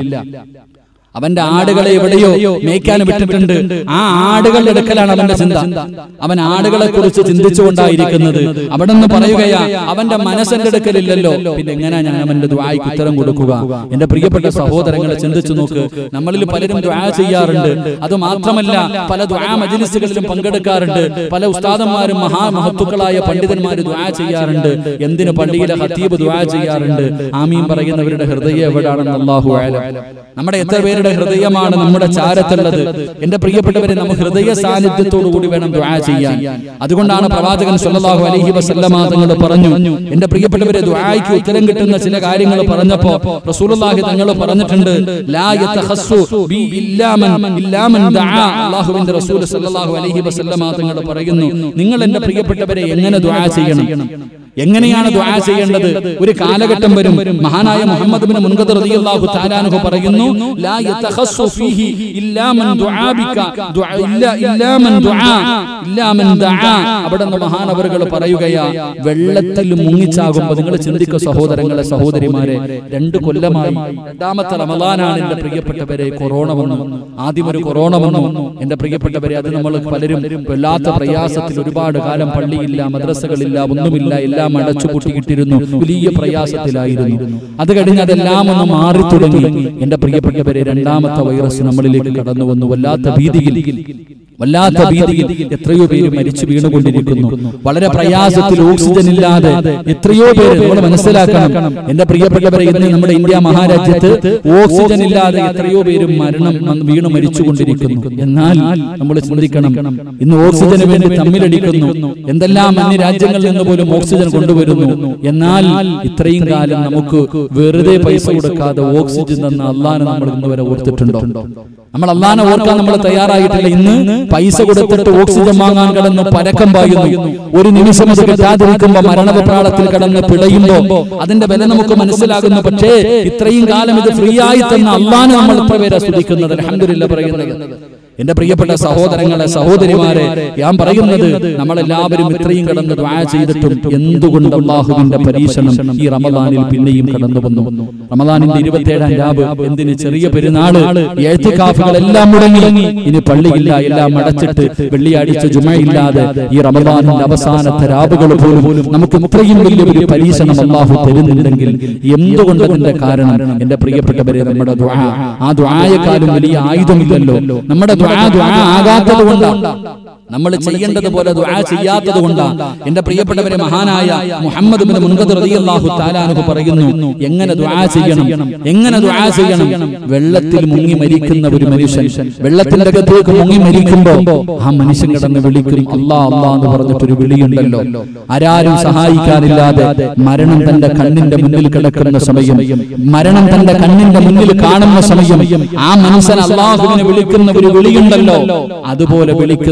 അവന്റെ ആടുകളെ എവിടെയോ മേയ്ക്കാൻ വിട്ടിട്ടുണ്ട് ആ ആടുകളുടെ അടുക്കലാണ് അവന്റെ ചിന്ത അവൻ ആടുകളെ കുറിച്ച് ചിന്തിച്ചുകൊണ്ടായിരിക്കുന്നത് അവിടെ നിന്ന് പറയുകയാ അവന്റെ മനസ്സിന്റെ അടുക്കലില്ലല്ലോ പിന്നെ എങ്ങനെയാ ഞാൻ അവന്റെ ദ്വായ്ക്ക് ഉത്തരം കൊടുക്കുക എന്റെ പ്രിയപ്പെട്ട സഹോദരങ്ങളെ ചിന്തിച്ചു നോക്ക് നമ്മളിൽ പലരും ദ്വാ ചെയ്യാറുണ്ട് അത് മാത്രമല്ല പല ദ്വാ മജിലിസുകളിലും പങ്കെടുക്കാറുണ്ട് പല ഉസ്താദന്മാരും മഹാമഹത്തുക്കളായ പണ്ഡിതന്മാര് ദ്വാ ചെയ്യാറുണ്ട് എന്തിന് പള്ളിയിലെ ഹത്തീബ് ദ്വാ ചെയ്യാറുണ്ട് ആമീൻ പറയുന്നവരുടെ ഹൃദയം എവിടാണെന്ന് അള്ളാഹു ആലം നമ്മുടെ എത്ര പേരുടെ ഹൃദയമാണ് നമ്മുടെ ചാരത്തുള്ളത് എന്റെ പ്രിയപ്പെട്ടവരെ നമ്മൾ ഹൃദയ സാന്നിധ്യത്തോടു കൂടി വേണം ദുആ ചെയ്യാൻ അതുകൊണ്ടാണ് പ്രവാചകൻ സല്ലല്ലാഹു അലൈഹി വസല്ലമ തങ്ങൾ പറഞ്ഞു എന്റെ പ്രിയപ്പെട്ടവരെ ദുആയ്ക്ക് ഉത്തരം കിട്ടുന്ന ചില കാര്യങ്ങൾ പറഞ്ഞപ്പോ റസൂലുള്ളാഹി തങ്ങൾ പറഞ്ഞിട്ടുണ്ട് ലാ യതഖസ്സു ബി ഇല്ലാ മൻ ഇല്ലാ മൻ ദആ അല്ലാഹുവിന്റെ റസൂൽ സല്ലല്ലാഹു അലൈഹി വസല്ലമ തങ്ങൾ പറയുന്നു നിങ്ങൾ എന്റെ പ്രിയപ്പെട്ടവരെ എങ്ങനെ ദുആ ചെയ്യണം എങ്ങനെയാണ് ദുആ ചെയ്യേണ്ടത് ഒരു കാലഘട്ടം വരും മഹാനായ മുഹമ്മദ് ബിൻ മുൻകദർ റളിയല്ലാഹു തആല അൻഹു പറയുന്നു ലാ യതഖസ്സു ഫീഹി ഇല്ലാ മൻ ദുആ ബിക ദുആ ഇല്ലാ ഇല്ലാ മൻ ദുആ ഇല്ലാ മൻ ദആ അവിടെ നിന്ന് മഹാനവറുകൾ പറയുകയാ വെള്ളത്തിൽ മുങ്ങിച്ചാകുമ്പോൾ നിങ്ങൾ ചിന്തിക്കുക സഹോദരങ്ങളെ സഹോദരിമാരെ രണ്ട് കൊല്ലമായി രണ്ടാമത്തെ റമദാനാണ് എന്റെ പ്രിയപ്പെട്ടവരെ കൊറോണ വന്നു ആദ്യം ഒരു കൊറോണ വന്നു എന്റെ പ്രിയപ്പെട്ടവരെ അത് നമ്മൾ പലരും വല്ലാത്ത പ്രയാസത്തിൽ ഒരുപാട് കാലം പള്ളിയില്ല മദ്രസകളില്ല ഒന്നുമില്ല എല്ലാം അടച്ചുപൂട്ടിയിട്ടിരുന്നു വലിയ പ്രയാസത്തിലായിരുന്നു അത് കഴിഞ്ഞ് അതെല്ലാം ഒന്ന് മാറി തുടങ്ങി എന്റെ പ്രിയപ്പെട്ടവരെ രണ്ടാമത്തെ വൈറസ് നമ്മളിലേക്ക് കടന്നു വന്നു വല്ലാത്ത ഭീതിയിൽ വല്ലാത്ത ഭീതിയിൽ എത്രയോ പേര് മരിച്ചു വീണുകൊണ്ടിരിക്കുന്നു വളരെ പ്രയാസത്തിൽ ഓക്സിജൻ ഇല്ലാതെ എത്രയോ പേര് നമ്മൾ മനസ്സിലാക്കണം എന്റെ പ്രിയപ്പെട്ടവരെ ഇന്ന് നമ്മുടെ ഇന്ത്യ മഹാരാജ്യത്ത് ഓക്സിജൻ ഇല്ലാതെ എത്രയോ പേര് മരണം വന്ന് വീണ് മരിച്ചുകൊണ്ടിരിക്കുന്നു എന്നാൽ നമ്മൾ ചിന്തിക്കണം ഇന്ന് ഓക്സിജന് വേണ്ടി തമ്മിലടിക്കുന്നു എന്തെല്ലാം അന്യ രാജ്യങ്ങളിൽ നിന്ന് പോലും ഓക്സിജൻ കൊണ്ടുവരുന്നു എന്നാൽ ഇത്രയും കാലം നമുക്ക് വെറുതെ പൈസ കൊടുക്കാതെ ഓക്സിജൻ തന്ന അള്ളാനെ നമ്മൾ ഇന്ന് വരെ ഓർത്തിട്ടുണ്ടോ നമ്മൾ അള്ളാനെ ഓർക്കാൻ നമ്മൾ തയ്യാറായിട്ടില്ല ഇന്ന് പൈസ കൊടുത്തിട്ട് ഓക്സിജൻ വാങ്ങാൻ കിടന്ന് പരക്കം പായുന്നു ഒരു നിമിഷം അത് കിട്ടാതിരിക്കുമ്പോ മരണപ്രാളത്തിൽ കിടന്ന് പിടയുമ്പോ അതിന്റെ വില നമുക്ക് മനസ്സിലാകുന്നു പക്ഷേ ഇത്രയും കാലം ഇത് ഫ്രീ ആയി തന്ന അള്ളാനെ നമ്മൾ ഇത്ര പേരെ സ്തുതിക്കുന്നത് അലഹമില്ല പറയുന്നത് എന്റെ പ്രിയപ്പെട്ട സഹോദരങ്ങളെ സഹോദരിമാരെ ഞാൻ പറയുന്നത് നമ്മളെല്ലാവരും ഇത്രയും കടന്ന് ദ്വാ ചെയ്തിട്ടും എന്തുകൊണ്ട് അള്ളാഹുവിന്റെ പരീക്ഷണം ഈ റമദാനിൽ പിന്നെയും കടന്നു വന്നു റമദാനിന്റെ ഇരുപത്തിയേഴാം രാവ് എന്തിന് ചെറിയ പെരുന്നാള് എഴുത്തിക്കാഫുകളെല്ലാം മുടങ്ങി ഇനി പള്ളിയില്ല എല്ലാം അടച്ചിട്ട് വെള്ളിയാഴ്ച ജുമയില്ലാതെ ഈ റമദാനിന്റെ അവസാനത്തെ രാവുകൾ പോലും നമുക്ക് ഇത്രയും വലിയ ഒരു പരീക്ഷണം അള്ളാഹു തരുന്നുണ്ടെങ്കിൽ എന്തുകൊണ്ട് അതിന്റെ കാരണം എന്റെ പ്രിയപ്പെട്ടവരെ നമ്മുടെ ദ്വാ ആ ദ്വായക്കാലും വലിയ ആയുധമില്ലല്ലോ നമ്മുടെ ദ്വാ ദ്വാ ആകാത്തത് കൊണ്ടാണ് നമ്മൾ ചെയ്യേണ്ടത് പോലെ ദുആ ചെയ്യാത്തത് കൊണ്ടാണ് എന്റെ പ്രിയപ്പെട്ടവരെ മഹാനായ മുഹമ്മദ് ബിൻ മുൻകദർ റളിയല്ലാഹു തആലാനഹു പറയുന്നു എങ്ങനെ ദുആ ചെയ്യണം എങ്ങനെ ദുആ ചെയ്യണം വെള്ളത്തിൽ മുങ്ങി മരിക്കുന്ന ഒരു മനുഷ്യൻ വെള്ളത്തിന്റെ അകത്തേക്ക് മുങ്ങി മരിക്കുമ്പോ ആ മനുഷ്യൻ കിടന്ന് വിളിക്കും അല്ലാ അല്ലാ എന്ന് പറഞ്ഞിട്ടൊരു വിളിയുണ്ടല്ലോ ആരാരും സഹായിക്കാനില്ലാതെ മരണം തന്റെ കണ്ണിന്റെ മുന്നിൽ കിടക്കുന്ന സമയം മരണം തന്റെ കണ്ണിന്റെ മുന്നിൽ കാണുന്ന സമയം ആ മനുഷ്യൻ അള്ളാഹുവിനെ വിളിക്കുന്ന ഒരു വിളിയുണ്ടല്ലോ അതുപോലെ വിളിക്കുന്ന ഒരു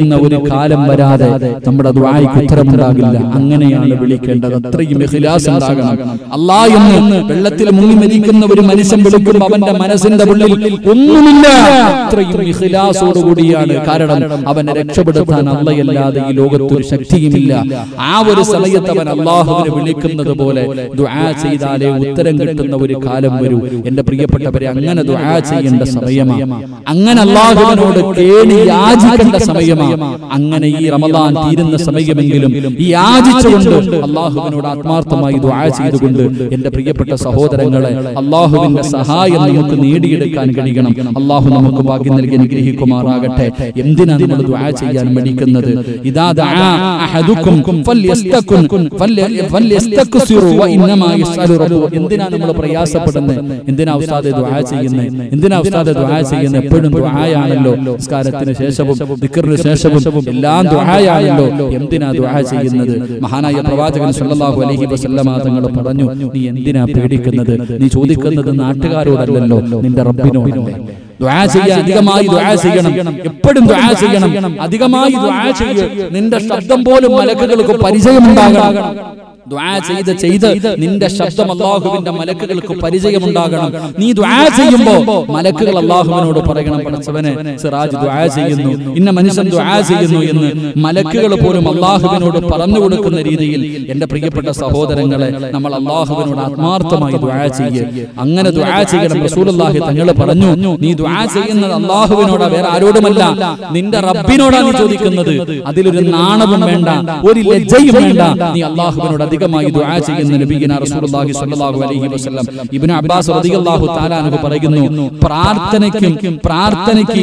കാലം വരാതെ നമ്മുടെ ദ്വായ്ക്ക് ഉത്തരമുണ്ടാകില്ല അങ്ങനെയാണ് വിളിക്കേണ്ടത് അത്രയും ഇഖ്ലാസ് ഉണ്ടാകണം അല്ലാ എന്ന് വെള്ളത്തിൽ മുങ്ങി മരിക്കുന്ന ഒരു മനുഷ്യൻ വിളിക്കുമ്പോൾ അവന്റെ മനസ്സിന്റെ ഉള്ളിൽ ഒന്നുമില്ല അത്രയും ഇഖ്ലാസോട് കൂടിയാണ് കാരണം അവനെ രക്ഷപ്പെടുത്താൻ അള്ളയല്ലാതെ ഈ ലോകത്ത് ഒരു ശക്തിയുമില്ല ആ ഒരു സമയത്ത് അവൻ അള്ളാഹുവിനെ വിളിക്കുന്നത് പോലെ ദുആ ചെയ്താലേ ഉത്തരം കിട്ടുന്ന ഒരു കാലം വരൂ എന്റെ പ്രിയപ്പെട്ടവരെ അങ്ങനെ ദുആ ചെയ്യേണ്ട സമയമാണ് അങ്ങനെ അള്ളാഹുവിനോട് കേണി യാചിക്കേണ്ട സമയമാണ് അങ്ങനെ ഈ റമദാൻ തീരുന്ന സമയമെങ്കിലും ഈ യാചിച്ചുകൊണ്ട് അള്ളാഹുവിനോട് ആത്മാർത്ഥമായി ദുആ ചെയ്തുകൊണ്ട് എന്റെ പ്രിയപ്പെട്ട സഹോദരങ്ങളെ അള്ളാഹുവിന്റെ സഹായം നമുക്ക് നേടിയെടുക്കാൻ കഴിയണം അള്ളാഹു നമുക്ക് ഭാഗ്യം നൽകി അനുഗ്രഹിക്കുമാറാകട്ടെ എന്തിനാ നമ്മൾ ദുആ ചെയ്യാൻ മടിക്കുന്നത് ഇദാ ദആ അഹദുക്കും ഫല്യസ്തകുൻ ഫല്യ- ഫല്യസ്തക്സിറു വഇന്നമാ യസ്അലു റബ്ബു എന്തിനാ നമ്മൾ പ്രയാസപ്പെടുന്നത് എന്തിനാ ഉസ്താദെ ദുആ ചെയ്യുന്നത് എന്തിനാ ഉസ്താദെ ദുആ ചെയ്യുന്നത് എപ്പോഴും ദുആയാണല്ലോ നിസ്കാരത്തിന് ശേഷവും ദിക്റിന് ശേഷവും എല്ലാം ദുആയാണല്ലോ എന്തിനാ ദുആ ചെയ്യുന്നത് മഹാനായ പ്രവാചകൻ സല്ലല്ലാഹു അലൈഹി വസല്ലമ തങ്ങൾ പറഞ്ഞു നീ എന്തിനാ പേടിക്കുന്നത് നീ ചോദിക്കുന്നത് നാട്ടുകാരോടല്ലല്ലോ നിന്റെ റബ്ബിനോടല്ലേ ദുആ ചെയ്യാൻ അധികമായി ദുആ ചെയ്യണം എപ്പോഴും ദുആ ചെയ്യണം അധികമായി ദുആ ചെയ്യ് നിന്റെ ശബ്ദം പോലും മലക്കുകൾക്ക് പരിചയമുണ്ടാകണം ദുആ ചെയ്ത് ചെയ്ത് നിന്റെ ശബ്ദം അള്ളാഹുവിന്റെ മലക്കുകൾക്ക് പരിചയമുണ്ടാകണം നീ ദുആ ചെയ്യുമ്പോ മലക്കുകൾ അള്ളാഹുവിനോട് പറയണം പടച്ചവനെ സിറാജ് ദുആ ചെയ്യുന്നു ഇന്ന മനുഷ്യൻ ദുആ ചെയ്യുന്നു എന്ന് മലക്കുകൾ പോലും അള്ളാഹുവിനോട് പറഞ്ഞു കൊടുക്കുന്ന രീതിയിൽ എന്റെ പ്രിയപ്പെട്ട സഹോദരങ്ങളെ നമ്മൾ അള്ളാഹുവിനോട് ആത്മാർത്ഥമായി ദുആ ചെയ്യ് അങ്ങനെ ദുആ ചെയ്യണം റസൂലുള്ളാഹി തങ്ങൾ പറഞ്ഞു നീ ദുആ ചെയ്യുന്നത് അള്ളാഹുവിനോടാ വേറെ ആരോടുമല്ല നിന്റെ റബ്ബിനോടാണ് നീ ചോദിക്കുന്നത് അതിലൊരു നാണവും വേണ്ട ഒരു ലജ്ജയും വേണ്ട നീ അള്ളാഹുവിനോട് അധികമായി ദുആ ചെയ്യുന്ന നബിഗിന റസൂലുള്ളാഹി സ്വല്ലല്ലാഹു അലൈഹി വസല്ലം ഇബ്നു അബ്ബാസ് റളിയല്ലാഹു തആല അൻഹു പറയുന്നു പ്രാർത്ഥനയ്ക്കും പ്രാർത്ഥനയ്ക്ക്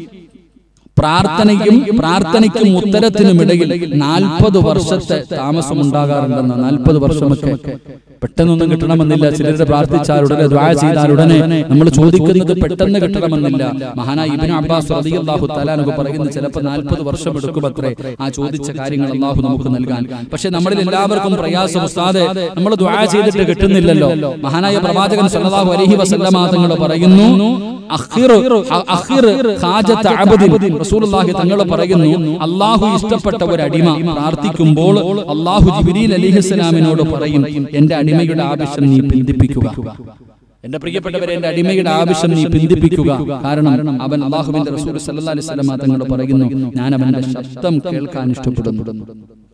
പ്രാർത്ഥനയ്ക്കും പ്രാർത്ഥനയ്ക്കും ഉത്തരത്തിനും ഇടയിൽ നാൽപ്പത് വർഷത്തെ താമസം ഉണ്ടാകാറുണ്ടെന്ന് നാൽപ്പത് വർഷമൊക്കെ പെട്ടെന്നൊന്നും കിട്ടണമെന്നില്ല ചിലരുടെ പ്രാർത്ഥിച്ചാൽ ഉടനെ ദ്വാ ചെയ്താൽ ഉടനെ നമ്മൾ ചോദിക്കുന്നത് പെട്ടെന്ന് കിട്ടണമെന്നില്ല മഹാനായ ഇബ്നു അബ്ബാസ് റളിയല്ലാഹു തആലാനു പറയുന്നു ചിലപ്പോൾ നാൽപ്പത് വർഷം എടുക്കുമത്രേ ആ ചോദിച്ച കാര്യങ്ങൾ അള്ളാഹു നമുക്ക് നൽകാൻ പക്ഷെ നമ്മളിൽ എല്ലാവർക്കും പ്രയാസം ഉസ്താദെ നമ്മൾ ദ്വാ ചെയ്തിട്ട് കിട്ടുന്നില്ലല്ലോ മഹാനായ പ്രവാചകൻ സല്ലല്ലാഹു അലൈഹി വസല്ലമ തങ്ങൾ പറയുന്നു അഖിർ അഖിർ ഹാജത്ത് അബ്ദിൻ റസൂലുള്ളാഹി തങ്ങൾ പറയുന്നു അള്ളാഹു ഇഷ്ടപ്പെട്ട ഒരു അടിമ പ്രാർത്ഥിക്കുമ്പോൾ അള്ളാഹു ജിബ്രീൽ അലിഹിസ്സലാമിനോട് പറയും എന്റെ അടിമയുടെ ആവശ്യം നീ പിന്തിപ്പിക്കുക എന്റെ പ്രിയപ്പെട്ടവരെ എന്റെ അടിമയുടെ ആവശ്യം നീ പിന്തിപ്പിക്കുക കാരണം അവൻ അള്ളാഹുവിന്റെ റസൂൽ സല്ലല്ലാഹു അലൈഹി വസല്ലമ തങ്ങൾ പറയുന്നു ഞാൻ അവന്റെ ശബ്ദം കേൾക്കാൻ ഇഷ്ടപ്പെടുന്നു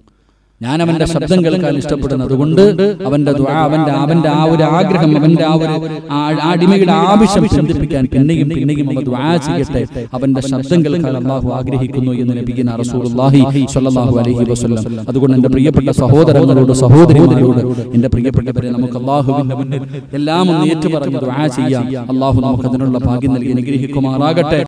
ഞാൻ അവന്റെ ശബ്ദം കേൾക്കാൻ ഇഷ്ടപ്പെടുന്നു അതുകൊണ്ട് അവന്റെ ദുആ അവന്റെ അവന്റെ ആ ഒരു ആഗ്രഹം അവന്റെ ആ ഒരു ആ ആ അടിമയുടെ ആവശ്യം ചിന്തിപ്പിക്കാൻ പിന്നെയും പിന്നെയും അവ ദുആ ചെയ്യട്ടെ അവന്റെ ശബ്ദം കേൾക്കാൻ അള്ളാഹു ആഗ്രഹിക്കുന്നു എന്ന് നബിഗിന റസൂലുള്ളാഹി സ്വല്ലല്ലാഹു അലൈഹി വസല്ലം അതുകൊണ്ട് എന്റെ പ്രിയപ്പെട്ട സഹോദരങ്ങളോട് സഹോദരിമാരോട് എന്റെ പ്രിയപ്പെട്ടവരെ നമുക്ക് അള്ളാഹുവിന്റെ മുന്നിൽ എല്ലാം ഒന്ന് ഏറ്റുപറഞ്ഞ് ദുആ ചെയ്യാം അള്ളാഹു നമുക്ക് അതിനുള്ള ഭാഗ്യം നൽകി അനുഗ്രഹിക്കുമാറാകട്ടെ